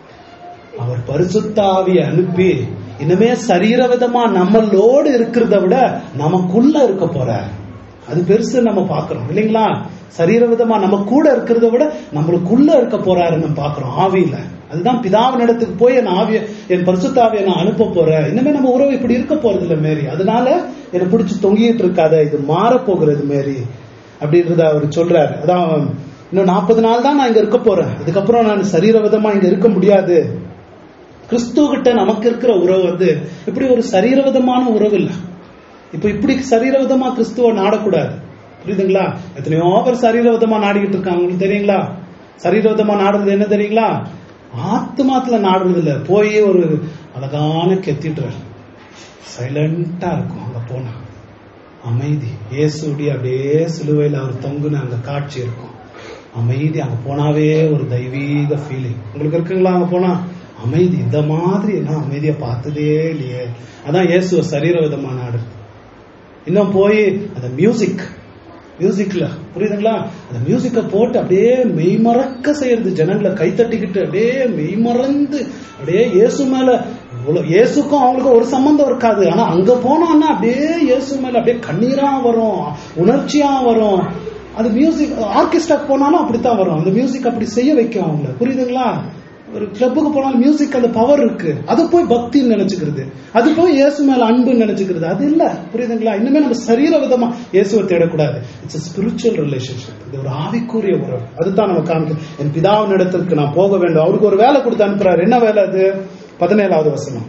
அவர் பரிசுத்த ஆவியை அனுப்பி இனிமே சரீரவிதமா நம்மளோடு இருக்கிறத விட நமக்குள்ள இருக்க போறார் அது பெருசு நம்ம பாக்குறோம் இல்லைங்களா சரீரவிதமா நம்ம கூட இருக்கிறத விட நம்மளுக்குள்ள இருக்க போறாருன்னு நம்ம பாக்குறோம் ஆவியில அதுதான் பிதாவின் இடத்துக்கு போய் என் ஆவிய என் பரிசுத்த ஆவியை நான் அனுப்ப போறேன் இனிமே நம்ம உறவு இப்படி இருக்க போறது இல்ல மேரி அதனால என்னை பிடிச்சி தொங்கிட்டு இருக்காத இது மாற போகிறது மேரி அப்படின்றத அவர் சொல்றாரு அதான் இன்னும் நாற்பது நாள் தான் நான் இங்க இருக்க போறேன் அதுக்கப்புறம் நான் சரீரவிதமா இங்க இருக்க முடியாது கிறிஸ்துவ கிட்ட நமக்கு இருக்கிற உறவு வந்து இப்படி ஒரு சரீரவிதமான உறவு இல்ல இப்ப இப்படி சரீரவிதமா கிறிஸ்துவ நாடக்கூடாது புரியுதுங்களா எத்தனையோ பேர் சரீரவிதமா நாடிக்கிட்டு இருக்காங்க உங்களுக்கு தெரியுங்களா சரீரவிதமா நாடுறது என்ன தெரியுங்களா ஆத்மாத்துல நாடுறது இல்ல போய் ஒரு அழகான கெத்திட்டுறாரு சைலண்டா இருக்கும் அங்க போனா அமைதி இயேசுடி அப்படியே சிலுவையில் அவர் தொங்குன அங்க காட்சி இருக்கும் அமைதி அங்க போனாவே ஒரு தெய்வீக ஃபீலிங் உங்களுக்கு இருக்குங்களா அங்க போனா அமைதி இந்த மாதிரி நான் அமைதியை பார்த்ததே இல்லையே அதான் இயேசு சரீர விதமா நாடு இன்னும் போய் அந்த மியூசிக் மியூசிக்ல புரியுதுங்களா அந்த மியூசிக்க போட்டு அப்படியே மெய்மறக்க செய்யறது ஜனங்களை கைத்தட்டிக்கிட்டு அப்படியே மெய்மறந்து அப்படியே இயேசு மேல இவ்வளவு- இயேசுக்கும் அவங்களுக்கும் ஒரு சம்பந்தம் இருக்காது ஆனா அங்க போனோம்னா அப்படியே இயேசு மேல அப்படியே கண்ணீரா வரும் உணர்ச்சியா வரும் அது மியூசிக் ஆர்கெஸ்ட்ரா போனாலும் அப்படித்தான் வரும் அந்த மியூசிக் அப்படி செய்ய வைக்கும் அவங்கள புரியுதுங்களா ஒரு கிளப்புக்கு போனாலும் மியூசிக் அந்த பவர் இருக்கு அது போய் பக்தின்னு நினைச்சுக்கிறது அது போய் இயேசு மேல அன்புன்னு நினைச்சுக்கிறது அது இல்ல புரியுதுங்களா இன்னுமே நம்ம சரீர விதமா இயேசுவை தேடக்கூடாது இட்ஸ் ஸ்பிரிச்சுவல் ரிலேஷன்ஷிப் இது ஒரு ஆவிக்குரிய உறவு அதுதான் நம்ம காமிக்கும் என் பிதாவின் இடத்திற்கு நான் போக வேண்டும் அவருக்கு ஒரு வேலை கொடுத்து அனுப்புறாரு என்ன வேலை அது பதினேழாவது வசனம்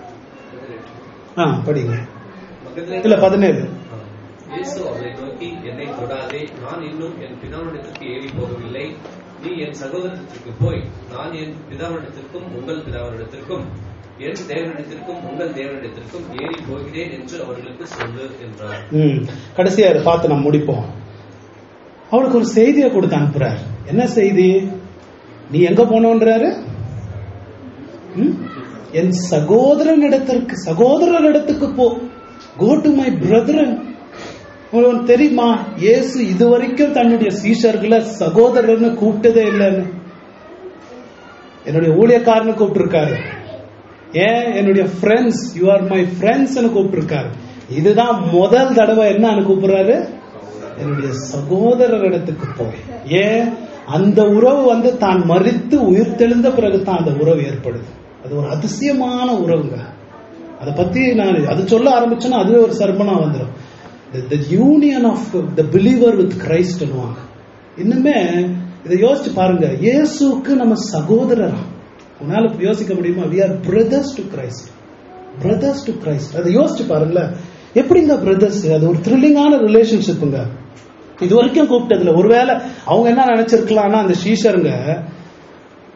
ஆ படிங்க மகதலேனா- இல்ல பதினேழு ஆ. இயேசு அவளை நோக்கி என்னை தொடாதே நான் இன்னும் என் பிதாவினிடத்திற்கு ஏறி போகவில்லை நீ என் சகோதரத்திற்கு போய் நான் என் பிதாவினிடத்திற்கும் உங்கள் பிதாவினிடத்திற்கும் என் தேவனிடத்திற்கும் உங்கள் தேவனிடத்திற்கும் ஏறி போகிறேன் என்று அவர்களுக்கு சொல்லு என்றார் ம் கடைசியா இதை பார்த்து நம்ம முடிப்போம் அவளுக்கு ஒரு செய்தியை கொடுத்து அனுப்புறாரு என்ன செய்தி நீ எங்க போனோன்றாரு ம்? என் சகோதரன் இடத்திற்கு சகோதரர் இடத்துக்கு போ கோ டு மை பிரதரன் உங்களுக்கு தெரியுமா இயேசு இதுவரைக்கும் தன்னுடைய சீஷர்களை சகோதரர்னு கூப்பிட்டதே இல்லைன்னு என்னுடைய ஊழியக்காரன்னு கூப்பிட்டிருக்காரு ஏன் என்னுடைய friends you are my friends கூப்பிட்டிருக்காரு இதுதான் முதல் தடவை என்னன்னு கூப்பிடுறாரு என்னுடைய சகோதரர் இடத்துக்கு போய் ஏன் அந்த உறவு வந்து தான் மறித்து உயிர் தெளிந்த பிறகு தான் அந்த உறவு ஏற்படுது அது ஒரு அதிசயமான உறவுங்க அதை பத்தி நான் அது சொல்ல ஆரம்பிச்சேன்னா அதுவே ஒரு சர்மனா வந்துடும் the union of the believer with Christ இன்னுமே இதை யோசிச்சு பாருங்க இயேசுக்கு நம்ம சகோதரரா உன்னால யோசிக்க முடியுமா we are brothers to Christ brothers to Christ அதை யோசிச்சு பாருங்களேன் எப்படிங்க பிரதர்ஸ் அது ஒரு த்ரில்லிங்கான ரிலேஷன்ஷிப்புங்க இது வரைக்கும் கூப்பிட்டதுல ஒருவேளை அவங்க என்ன நினைச்சிருக்கலாம்னா அந்த ஷீஷருங்க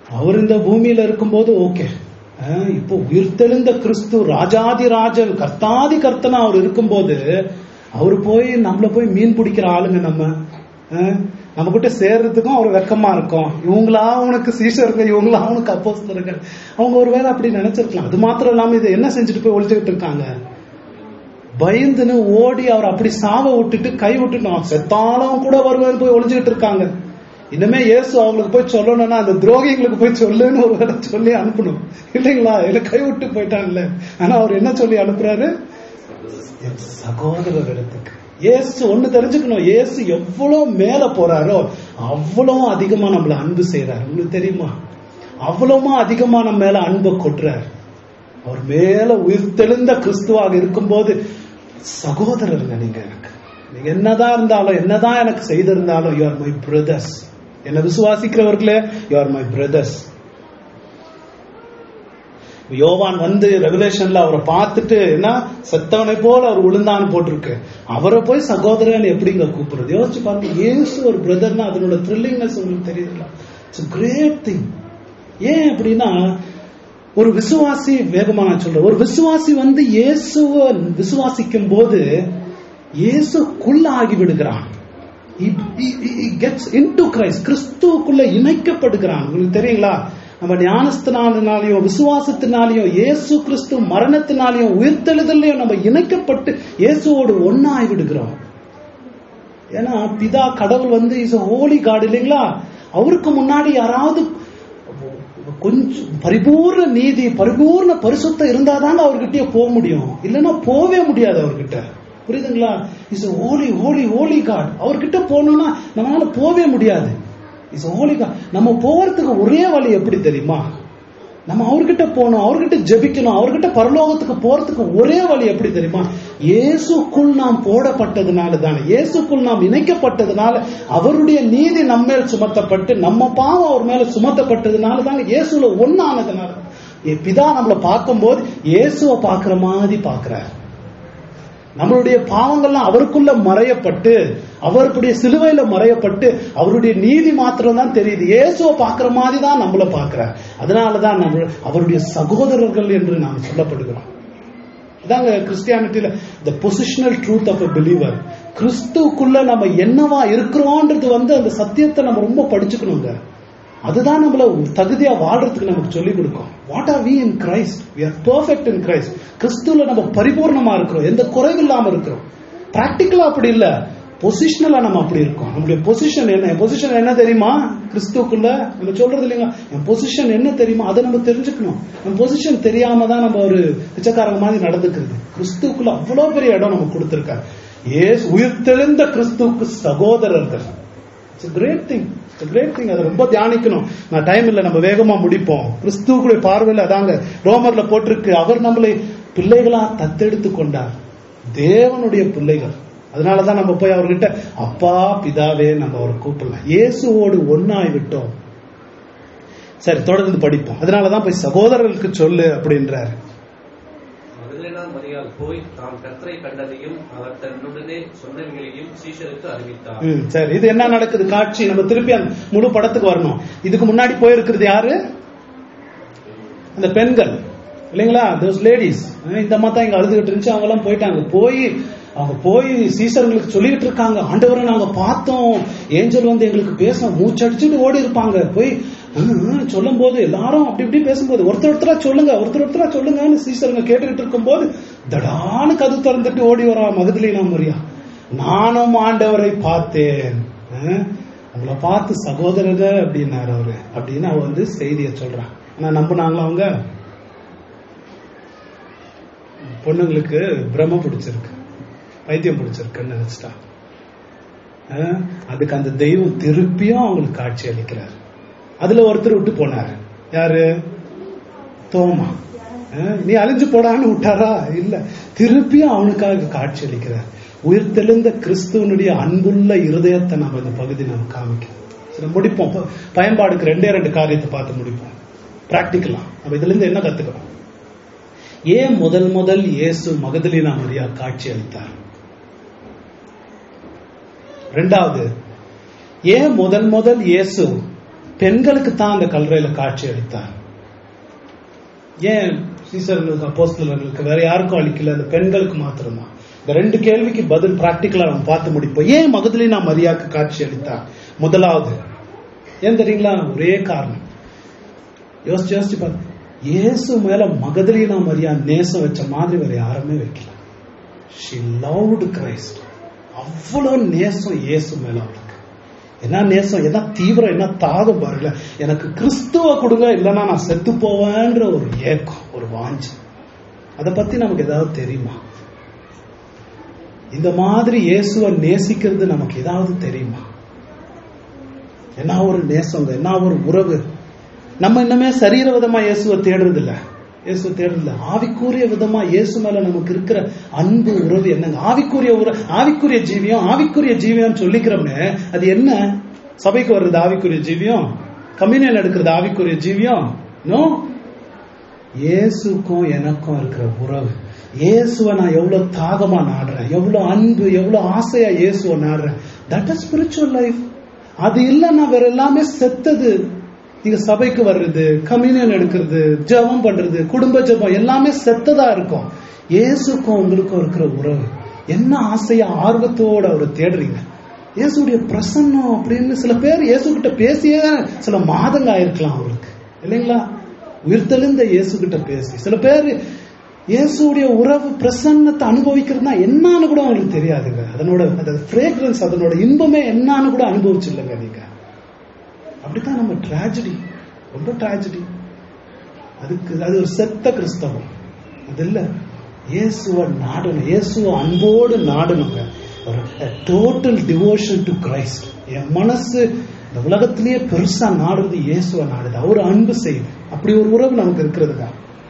அவர் இந்த பூமியில இருக்கும்போது ஓகே இப்போ உயிர்த்தெழுந்த கிறிஸ்து ராஜாதி ராஜன் கர்த்தாதி கர்த்தனா அவர் இருக்கும்போது அவர் போய் நம்மள போய் மீன் பிடிக்கிற ஆளுங்க நம்ம அஹ், நம்ம கிட்ட சேர்றதுக்கும் அவர் வெக்கமா இருக்கும் இவங்களா அவனுக்கு சீஷருங்க இவங்களா அவனுக்கு அப்போஸ்தலருங்க அவங்க ஒருவேளை அப்படி நினைச்சிருக்கலாம் அது மாத்திரம் இல்லாம இதை என்ன செஞ்சுட்டு போய் ஒழிச்சுக்கிட்டு இருக்காங்க பயந்துன்னு ஓடி அவர் அப்படி சாவ விட்டுட்டு கை விட்டுட்டோம் செத்தாலும் கூட வருவேன் போய் ஒளிஞ்சுக்கிட்டு இருக்காங்க இனிமே இயேசு அவங்களுக்கு போய் சொல்லணும்னா அந்த துரோகிங்களுக்கு போய் சொல்லுன்னு ஒரு வேளை சொல்லி அனுப்பணும் இல்லைங்களா இல்ல கை விட்டு போயிட்டாங்கல்ல ஆனா அவர் என்ன சொல்லி அனுப்புறாரு என் சகோதரர் இடத்துக்கு இயேசு ஒண்ணு தெரிஞ்சுக்கணும் இயேசு எவ்வளவு மேல போறாரோ அவ்வளவு அதிகமா நம்மள அன்பு செய்யறாரு உங்களுக்கு தெரியுமா அவ்வளவுமா அதிகமா நம்ம மேல அன்பை கொட்டுறாரு அவர் மேல உயிர்த்தெழுந்த கிறிஸ்துவாக இருக்கும்போது சகோதரருங்க நீங்க எனக்கு நீங்க என்னதான் இருந்தாலும் என்னதான் எனக்கு செய்திருந்தாலும் யூ ஆர் மை பிரதர்ஸ் என்ன விசுவாசிக்கிறவர்களே யூ ஆர் மை பிரதர்ஸ் யோவான் வந்து ரெகுலேஷன்ல அவரை பார்த்துட்டு என்ன செத்தவனை போல அவர் விழுந்தான்னு போட்டிருக்கு அவரை போய் சகோதரன் எப்படிங்க கூப்பிடுறது யோசிச்சு பாருங்க ஏசு ஒரு பிரதர்னா அதனோட த்ரில்லிங்னஸ் உங்களுக்கு தெரியுதுல இட்ஸ் கிரேட் திங் ஏன் அப்படின்னா ஒரு விசுவாசி வேகமா நான் சொல்றேன் ஒரு விசுவாசி வந்து இயேசுவ விசுவாசிக்கும் போது இயேசுக்குள்ள ஆகி விடுகிறான் கெட்ஸ் இன்டு கிரைஸ்ட் கிறிஸ்துவுக்குள்ள இணைக்கப்படுகிறான் உங்களுக்கு தெரியுங்களா நம்ம ஞானஸ்தினாலினாலையும் விசுவாசத்தினாலையும் இயேசு கிறிஸ்து மரணத்தினாலையும் உயிர்த்தெழுதலையும் நம்ம இணைக்கப்பட்டு இயேசுவோடு ஒன்னாய் விடுகிறோம் ஏன்னா பிதா கடவுள் வந்து இஸ் ஹோலி காட் இல்லைங்களா அவருக்கு முன்னாடி யாராவது கொஞ்சம் பரிபூர்ண நீதி பரிபூர்ண பரிசுத்தம் இருந்தாதாங்க அவர்கிட்டயே போக முடியும் இல்லைன்னா போவே முடியாது அவர்கிட்ட புரியுதுங்களா is holy holy holy God அவர்கிட்ட போகணும்னா நம்மளால போவே முடியாது இஸ் ஹோலி காட் நம்ம போறதுக்கு ஒரே வழி எப்படி தெரியுமா நம்ம அவர்கிட்ட போகணும் அவர்கிட்ட ஜெபிக்கணும் அவர்கிட்ட பரலோகத்துக்கு போறதுக்கு ஒரே வழி எப்படி தெரியுமா இயேசுக்குள் நாம் போடப்பட்டதுனால தானே இயேசுக்குள் நாம் இணைக்கப்பட்டதுனால அவருடைய நீதி நம்ம மேல் சுமத்தப்பட்டு நம்ம பாவம் அவர் மேல சுமத்தப்பட்டதுனால தாங்க இயேசுல ஒன்னானதுனால என் பிதா நம்மளை பார்க்கும்போது இயேசுவை பார்க்கிற மாதிரி பார்க்கிறார் நம்மளுடைய பாவங்கள்லாம் அவருக்குள்ள மறையப்பட்டு அவருடைய சிலுவையில மறையப்பட்டு அவருடைய நீதி மாத்திரம் தான் தெரியுது இயேசுவை பார்க்கிற மாதிரி தான் நம்மள பார்க்கிறார் அதனாலதான் நம்ம அவருடைய சகோதரர்கள் என்று நாம் சொல்லப்படுகிறோம் இதாங்க கிறிஸ்டியானிட்டியில the positional truth of a believer கிறிஸ்துக்குள்ள நம்ம என்னவா இருக்கிறோன்றது வந்து அந்த சத்தியத்தை நம்ம ரொம்ப படிச்சுக்கணுங்க அதுதான் நம்மள தகுதியா வாழ்றதுக்கு நமக்கு சொல்லிக் கொடுக்கும் what are we in Christ we are perfect in Christ கிறிஸ்துல நம்ம பரிபூர்ணமா இருக்கிறோம் எந்த குறைவு இல்லாம இருக்கிறோம் பிராக்டிக்கலா அப்படி இல்ல பொசிஷனலா நம்ம அப்படி இருக்கோம் நம்மளுடைய பொசிஷன் என்ன என் பொசிஷன் என்ன தெரியுமா கிறிஸ்துக்குள்ள நம்ம சொல்றது இல்லைங்க என் பொசிஷன் என்ன தெரியுமா அதை நம்ம தெரிஞ்சுக்கணும் என் பொசிஷன் தெரியாம தான் நம்ம ஒரு பிச்சைக்காரங்க மாதிரி நடந்துக்கிறது கிறிஸ்துக்குள்ள அவ்வளவு பெரிய இடம் நமக்கு கொடுத்திருக்காரு ஏஸ் உயிர்த்தெழுந்த கிறிஸ்துவுக்கு சகோதரர்கள் it's great thing it's great thing அதை ரொம்ப தியானிக்கணும் நான் டைம் இல்ல நம்ம வேகமா முடிப்போம் கிறிஸ்துவுடைய பார்வையில் அதாங்க ரோமர்ல போட்டிருக்கு அவர் நம்மளை பிள்ளைகளா தத்தெடுத்து கொண்டார் தேவனுடைய பிள்ளைகள் அதனாலதான் நம்ம போய் அவர்கிட்ட அப்பா பிதாவே நம்ம அவரை கூப்பிடலாம் இயேசுவோடு ஒன்னாய் விட்டோம் சரி தொடர்ந்து படிப்போம் அதனாலதான் போய் சகோதரர்களுக்கு சொல்லு அப்படின்றாரு மகதலேனா மரியாள் போய் தாம் கர்த்தரை கண்டதையும் அவர் தன்னுடனே சொன்னவைகளையும் சீஷருக்கு அறிவித்தார் ம், சரி இது என்ன நடக்குது காட்சி நம்ம திருப்பி அந்த முழு படத்துக்கு வரணும் இதுக்கு முன்னாடி போயிருக்கிறது யாரு அந்த பெண்கள் இல்லைங்களா தோஸ் லேடிஸ் இந்த அம்மா தான் இங்க அழுதுகிட்டு இருந்துச்சு அவங்க எல்லாம் போயிட்டாங்க போய் அவங்க போய் சீசர்களுக்கு சொல்லிட்டு இருக்காங்க ஆண்டவரை நாங்க பார்த்தோம் ஏஞ்சல் வந்து எங்களுக்கு பேச மூச்சடிச்சுட்டு ஓடி இருப்பாங்க போய் சொல்லும் போது எல்லாரும் அப்படி இப்படி பேசும்போது ஒருத்தர் ஒருத்தரா சொல்லுங்க ஒருத்தர் ஒருத்தரா சொல்லுங்கன்னு சீசருங்க கேட்டுக்கிட்டு இருக்கும்போது தடான்னு கது திறந்துட்டு ஓடி வரா மகதிலினா மரியா நானும் ஆண்டவரை பார்த்தேன் அஹ், உங்களை பார்த்து சகோதரங்க அப்படின்னாரு அவரு அப்படின்னு அவ வந்து செய்தியை சொல்றான் ஆனா நம்பினாங்களா அவங்க பொண்ணுங்களுக்கு பிரம்ம பிடிச்சிருக்கு பைத்தியம் பிடிச்சிருக்குன்னு நினைச்சிட்டா அஹ், அதுக்கு அந்த தெய்வம் திருப்பியும் அவங்களுக்கு காட்சி அளிக்கிறார் அதுல ஒருத்தர் விட்டு போனாரு யாரு தோமா அஹ், நீ அழிஞ்சு போடான்னு விட்டாரா இல்ல திருப்பியும் அவனுக்காக காட்சி அளிக்கிறார் உயிர்த்தெழுந்த கிறிஸ்துவனுடைய அன்புள்ள இருதயத்தை நம்ம இந்த பகுதி நம்ம காமிக்கணும் சரி முடிப்போம் ப- பயன்பாடுக்கு ரெண்டே ரெண்டு காரியத்தை பார்த்து முடிப்போம் பிராக்டிக்கலா நம்ம இதுல இருந்து என்ன கத்துக்கிறோம் ஏன் முதல் முதல் இயேசு மகதலினா மரியா காட்சி அளித்தார் ரெண்டாவது ஏன் முதல் முதல் இயேசு பெண்களுக்கு தான் அந்த கல்லறையில காட்சி அளித்தார் ஏன் சீசர்களுக்கு அப்போஸ்தலர்களுக்கு வேற யாருக்கும் அளிக்கல அந்த பெண்களுக்கு மாத்திரம்தான் இந்த ரெண்டு கேள்விக்கு பதில் பிராக்டிக்கலா நம்ம பார்த்து முடிப்போம் ஏன் மகதலினா மரியாக்கு காட்சி அளித்தார் முதலாவது ஏன் தெரியுங்களா ஒரே காரணம் யோசிச்சு யோசிச்சு பாருங்க இயேசு மேல மகதலினா மரியா நேசம் வச்ச மாதிரி வேற யாருமே வைக்கல ஷி லவ்டு கிரைஸ்ட் அவ்வளவு நேசம் இயேசு மேல அவளுக்கு என்ன நேசம் என்ன தீவிரம் என்ன தாகம் பாருங்க எனக்கு கிறிஸ்துவ கொடுங்க இல்லைன்னா நான் செத்து போவேன்ற ஒரு ஏக்கம் ஒரு வாஞ்சி அதை பத்தி நமக்கு ஏதாவது தெரியுமா இந்த மாதிரி இயேசுவை நேசிக்கிறது நமக்கு ஏதாவது தெரியுமா என்ன ஒரு நேசங்க என்ன ஒரு உறவு நம்ம இன்னுமே சரீர விதமா இயேசுவை தேடுறது இல்ல இயேசுவை தேடுறது இல்ல ஆவிக்குரிய விதமா இயேசு மேல நமக்கு இருக்கிற அன்பு உறவு என்னங்க ஆவிக்குரிய உற ஆவிக்குரிய ஜீவியம் ஆவிக்குரிய ஜீவியம் சொல்லிக்கிறோம்னு அது என்ன சபைக்கு வர்றது ஆவிக்குரிய ஜீவியம் கம்யூனியன் எடுக்கிறது ஆவிக்குரிய ஜீவியம் நோ இயேசுக்கும் எனக்கும் இருக்கிற உறவு இயேசுவை நான் எவ்வளவு தாகமா நாடுறேன் எவ்வளவு அன்பு எவ்வளவு ஆசையா இயேசுவை நாடுறேன் தட் இஸ் ஸ்பிரிச்சுவல் லைஃப் அது இல்லைன்னா வேற எல்லாமே செத்தது நீங்க சபைக்கு வர்றது கம்யூனியன் எடுக்கிறது ஜெபம் பண்றது குடும்ப ஜெபம் எல்லாமே செத்ததா இருக்கும் இயேசுக்கும் உங்களுக்கும் இருக்கிற உறவு என்ன ஆசையா ஆர்வத்தோட அவரை தேடுறீங்க இயேசுடைய பிரசன்னம் அப்படின்னு சில பேர் இயேசு கிட்ட பேசியே சில மாதங்க ஆயிருக்கலாம் அவருக்கு இல்லைங்களா உயிர்த்தெழுந்த இயேசு கிட்ட பேசி சில பேர் இயேசுடைய உறவு பிரசன்னத்தை அனுபவிக்கிறதுனா என்னன்னு கூட அவங்களுக்கு தெரியாதுங்க அதனோட அந்த ஃப்ரேக்ரன்ஸ் அதனோட இன்பமே என்னன்னு கூட அனுபவிச்சில்லைங்க நீங்க அப்படித்தான் நம்ம டிராஜடி ரொம்ப டிராஜடி அதுக்கு அது ஒரு செத்த கிறிஸ்தவம் அது இல்ல இயேசுவ நாடணும் இயேசுவ அன்போடு நாடணுங்க ஒரு டோட்டல் டிவோஷன் டு கிரைஸ்ட் என் மனசு இந்த உலகத்திலேயே பெருசா நாடுறது இயேசுவ நாடுது அவர் அன்பு செய்யுது அப்படி ஒரு உறவு நமக்கு இருக்கிறதுங்க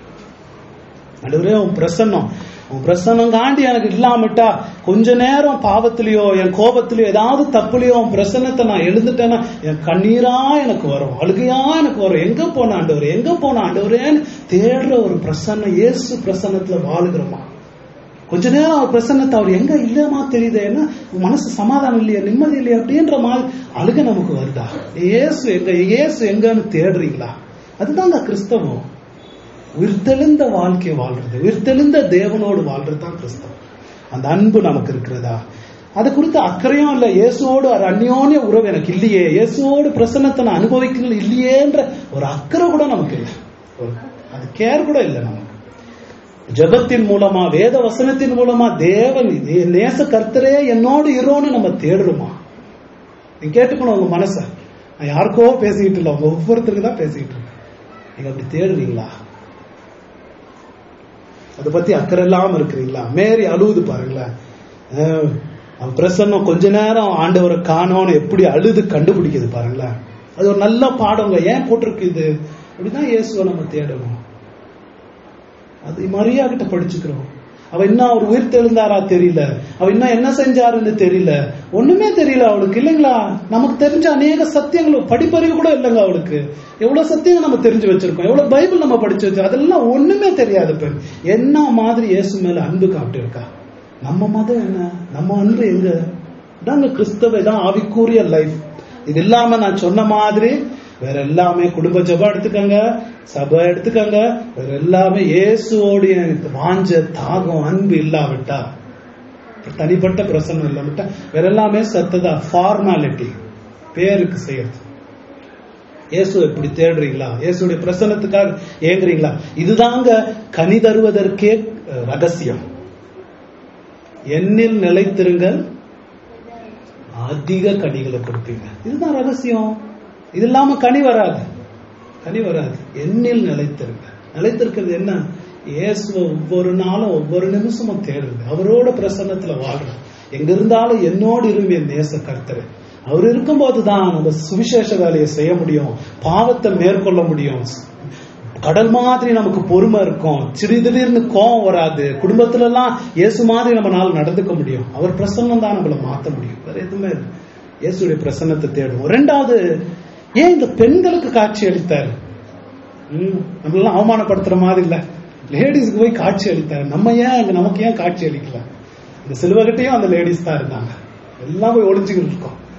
நடுவரே உன் பிரசன்னம் உன் பிரசன்னம் காண்டி எனக்கு இல்லாமட்டா கொஞ்ச நேரம் பாவத்திலயோ என் கோபத்திலயோ ஏதாவது தப்புலயோ உன் பிரசன்னத்தை நான் எழுந்துட்டேன்னா என் கண்ணீரா எனக்கு வரும் அழுகையா எனக்கு வரும் எங்க போன ஆண்டவர் எங்க போன ஆண்டவரேன்னு தேடுற ஒரு பிரசன்னம் இயேசு பிரசன்னத்துல வாழுகிறோமா கொஞ்ச நேரம் அவர் பிரசன்னத்தை அவர் எங்க இல்லமா தெரியுது என்ன மனசு சமாதானம் இல்லையா நிம்மதி இல்லையா அப்படின்ற மாதிரி அழுக நமக்கு வருதா இயேசு எங்க இயேசு எங்கன்னு தேடுறீங்களா அதுதாங்க கிறிஸ்தவம் உயிர்த்தெழுந்த வாழ்க்கையை வாழ்றது உயிர்த்தெழுந்த தேவனோடு வாழ்றது தான் கிறிஸ்தவம் அந்த அன்பு நமக்கு இருக்கிறதா அது குறித்து அக்கறையும் இல்ல இயேசுவோடு ஒரு அந்யோன்ய உறவு எனக்கு இல்லையே இயேசுவோடு பிரசன்னத்தை நான் அனுபவிக்கிறது இல்லையேன்ற ஒரு அக்கறை கூட நமக்கு இல்லை ஒரு- அது கேர் கூட இல்லை நமக்கு ஜெபத்தின் மூலமா வேத வசனத்தின் மூலமா தேவன் நே- நேச கர்த்தரே என்னோடு இரோன்னு நம்ம தேடுறோமா நீங்க கேட்டுக்கணும் உங்க மனச நான் யாருக்கோ பேசிக்கிட்டு இல்லை உங்க ஒவ்வொருத்தருக்கு தான் பேசிக்கிட்டு இருக்கேன் நீங்க அப்படி தேடுறீங்களா அதை பத்தி அக்கறை இல்லாம இருக்கிறீங்களா மேரி அழுவுது பாருங்களேன் அஹ், அவன் பிரசன்னம் கொஞ்ச நேரம் ஆண்டவரை காணோன்னு எப்படி அழுது கண்டுபிடிக்குது பாருங்களேன் அது ஒரு நல்ல பாடங்க ஏன் போட்டிருக்கு இது அப்படிதான் இயேசுவை நம்ம தேடணும் அது மரியா கிட்ட படிச்சுக்கிறோம் அவ இன்னும் அவர் உயிர் தெழுந்தாரா தெரியல அவ இன்னும் என்ன செஞ்சாருன்னு தெரியல ஒண்ணுமே தெரியல அவளுக்கு இல்லைங்களா நமக்கு தெரிஞ்ச அநேக சத்தியங்கள் படிப்பறிவு கூட இல்லைங்க அவளுக்கு எவ்வளவு சத்தியங்கள் நம்ம தெரிஞ்சு வச்சிருக்கோம் எவ்வளவு பைபிள் நம்ம படிச்சு வச்சோம் அதெல்லாம் ஒண்ணுமே தெரியாது பெண் என்ன மாதிரி இயேசு மேல அன்பு காப்பிட்டு இருக்கா நம்ம மதம் என்ன நம்ம அன்பு எங்க இதாங்க கிறிஸ்தவ இதான் ஆவிக்குரிய லைஃப் இது இல்லாம நான் சொன்ன மாதிரி வேற எல்லாமே குடும்ப ஜபம் எடுத்துக்கங்க சபை எடுத்துக்கங்க வேற எல்லாமே இயேசுவோடைய வாஞ்ச தாகம் அன்பு இல்லாவிட்டா தனிப்பட்ட பிரசனம் இல்லாவிட்டா வேற எல்லாமே சத்ததா ஃபார்மாலிட்டி பேருக்கு செய்யறது இயேசு எப்படி தேடுறீங்களா இயேசுடைய பிரசன்னத்துக்காக ஏங்குறீங்களா இதுதாங்க கனி தருவதற்கே அஹ், ரகசியம் எண்ணில் நிலைத்திருங்கள் அதிக கனிகளை கொடுப்பீங்க இதுதான் ரகசியம் இது இல்லாம கனி வராது கனி வராது எண்ணில் நிலைத்திருங்க நிலைத்திருக்கிறது என்ன இயேசுவை ஒவ்வொரு நாளும் ஒவ்வொரு நிமிஷமும் தேடுறது அவரோட பிரசன்னத்துல வாழ்றோம் எங்க இருந்தாலும் என்னோடு இருந்த நேச கர்த்தர் அவர் இருக்கும்போது தான் நம்ம சுவிசேஷ வேலையை செய்ய முடியும் பாவத்தை மேற்கொள்ள முடியும் கடல் மாதிரி நமக்கு பொறுமை இருக்கும் திடீர் திடீர்னு கோவம் வராது குடும்பத்துல எல்லாம் இயேசு மாதிரி நம்ம நாள் நடந்துக்க முடியும் அவர் பிரசன்னம் தான் நம்மள மாத்த முடியும் வேற எதுவுமே இல்லை இயேசுடைய பிரசன்னத்தை தேடுவோம் ரெண்டாவது ஏன் இந்த பெண்களுக்கு காட்சி அளித்தார் ம், நம்மளெல்லாம் அவமானப்படுத்துற மாதிரி இல்ல லேடிஸ்க்கு போய் காட்சி அளித்தார் நம்ம ஏன் அங்க நமக்கு ஏன் காட்சி அளிக்கல இந்த சிலுவகிட்டையும் அந்த லேடிஸ் தான் இருந்தாங்க எல்லாம் போய் ஒளிஞ்சுக்கிட்டு இருக்கோம்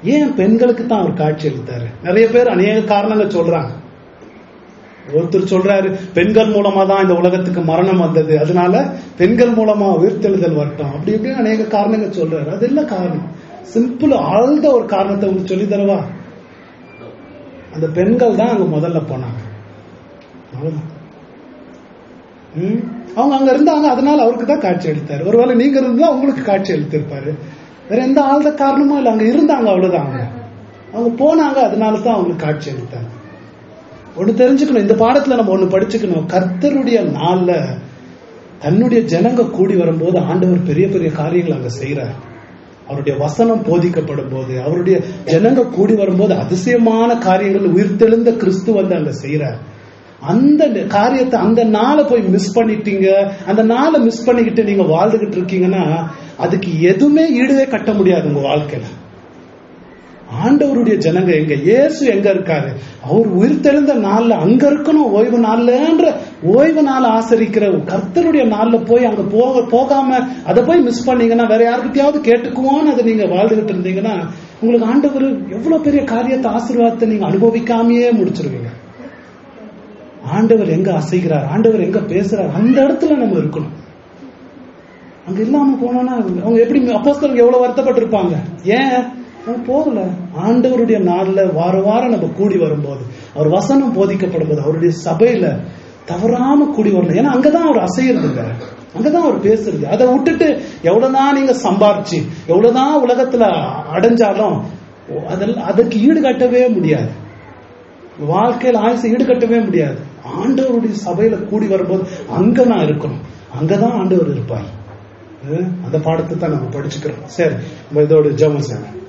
ஏன் பெண்களுக்கு தான் அவர் காட்சி அளித்தாரு நிறைய பேர் அநேக காரணங்கள் சொல்றாங்க ஒருத்தர் சொல்றாரு பெண்கள் மூலமா தான் இந்த உலகத்துக்கு மரணம் வந்தது அதனால பெண்கள் மூலமா உயிர்த்தெழுதல் வரட்டும் அப்படி இப்படின்னு அநேக காரணங்கள் சொல்றாரு அது இல்ல காரணம் சிம்பிள் ஆழ்ந்த ஒரு காரணத்தை உங்களுக்கு சொல்லி தரவா அந்த பெண்கள் தான் அங்க முதல்ல போனாங்க அவ்வளவுதான் ம்? அவங்க அங்க இருந்தாங்க அதனால அவருக்கு தான் காட்சி அளித்தாரு ஒருவேளை நீங்க இருந்தா உங்களுக்கு காட்சி அளித்திருப்பாரு வேற எந்த ஆழ்ந்த காரணமும் இல்லை அங்க இருந்தாங்க அவ்வளவுதான் அவங்க அவங்க போனாங்க அதனால தான் அவங்களுக்கு காட்சி அளித்தாங்க ஒண்ணு தெரிஞ்சுக்கணும் இந்த பாடத்துல நம்ம ஒண்ணு படிச்சுக்கணும் கர்த்தருடைய நாள்ல தன்னுடைய ஜனங்க கூடி வரும்போது ஆண்டவர் பெரிய பெரிய காரியங்கள் அங்க செய்யறார் அவருடைய வசனம் போதிக்கப்படும் போது அவருடைய ஜனங்க கூடி வரும்போது அதிசயமான காரியங்கள் உயிர்த்தெழுந்த கிறிஸ்து வந்து அங்க செய்யறார் அந்த காரியத்தை அந்த நாளை போய் மிஸ் பண்ணிட்டீங்க அந்த நாளை மிஸ் பண்ணிக்கிட்டு நீங்க வாழ்ந்துகிட்டு இருக்கீங்கன்னா அதுக்கு எதுவுமே ஈடுவே கட்ட முடியாது உங்க வாழ்க்கையில ஆண்டவருடைய ஜனங்க எங்க இயேசு எங்க இருக்காரு அவர் உயிர்த்தெழுந்த நாள்ல அங்க இருக்கணும் ஓய்வு நாள்லன்ற ஓய்வு நாள் ஆசரிக்கிற கர்த்தருடைய நாள்ல போய் அங்க போக போகாம அதை போய் மிஸ் பண்ணீங்கன்னா வேற யாருக்கிட்டயாவது கேட்டுக்குவோன்னு அதை நீங்க வாழ்ந்துகிட்டு இருந்தீங்கன்னா உங்களுக்கு ஆண்டவர் எவ்வளவு பெரிய காரியத்தை ஆசீர்வாதத்தை நீங்க அனுபவிக்காமையே முடிச்சிருவீங்க ஆண்டவர் எங்க அசைகிறார் ஆண்டவர் எங்க பேசுறார் அந்த இடத்துல நம்ம இருக்கணும் அங்க இல்லாம போனோம்னா அவங்க எப்படி அப்போஸ்தலர்கள் எவ்வளவு வருத்தப்பட்டிருப்பாங்க ஏன் அவங்க போகல ஆண்டவருடைய நாள்ல வார வாரம் நம்ம கூடி வரும்போது அவர் வசனம் போதிக்கப்படும் போது அவருடைய சபையில தவறாம கூடி வரணும் ஏன்னா அங்கதான் அவர் அசையிறதுங்க அங்கதான் அவர் பேசுறது அதை விட்டுட்டு எவ்வளவுதான் நீங்க சம்பாரிச்சு எவ்வளவுதான் உலகத்துல அடைஞ்சாலும் அதெல்லாம் அதுக்கு ஈடுகட்டவே முடியாது வாழ்க்கையில் ஆயுசை ஈடுகட்டவே முடியாது ஆண்டவருடைய சபையில கூடி வரும்போது அங்க நான் இருக்கணும் அங்கதான் ஆண்டவர் இருப்பார் அஹ் அந்த பாடத்தை தான் நம்ம படிச்சுக்கிறோம் சரி நம்ம இதோட ஜெபம் செய்யணும்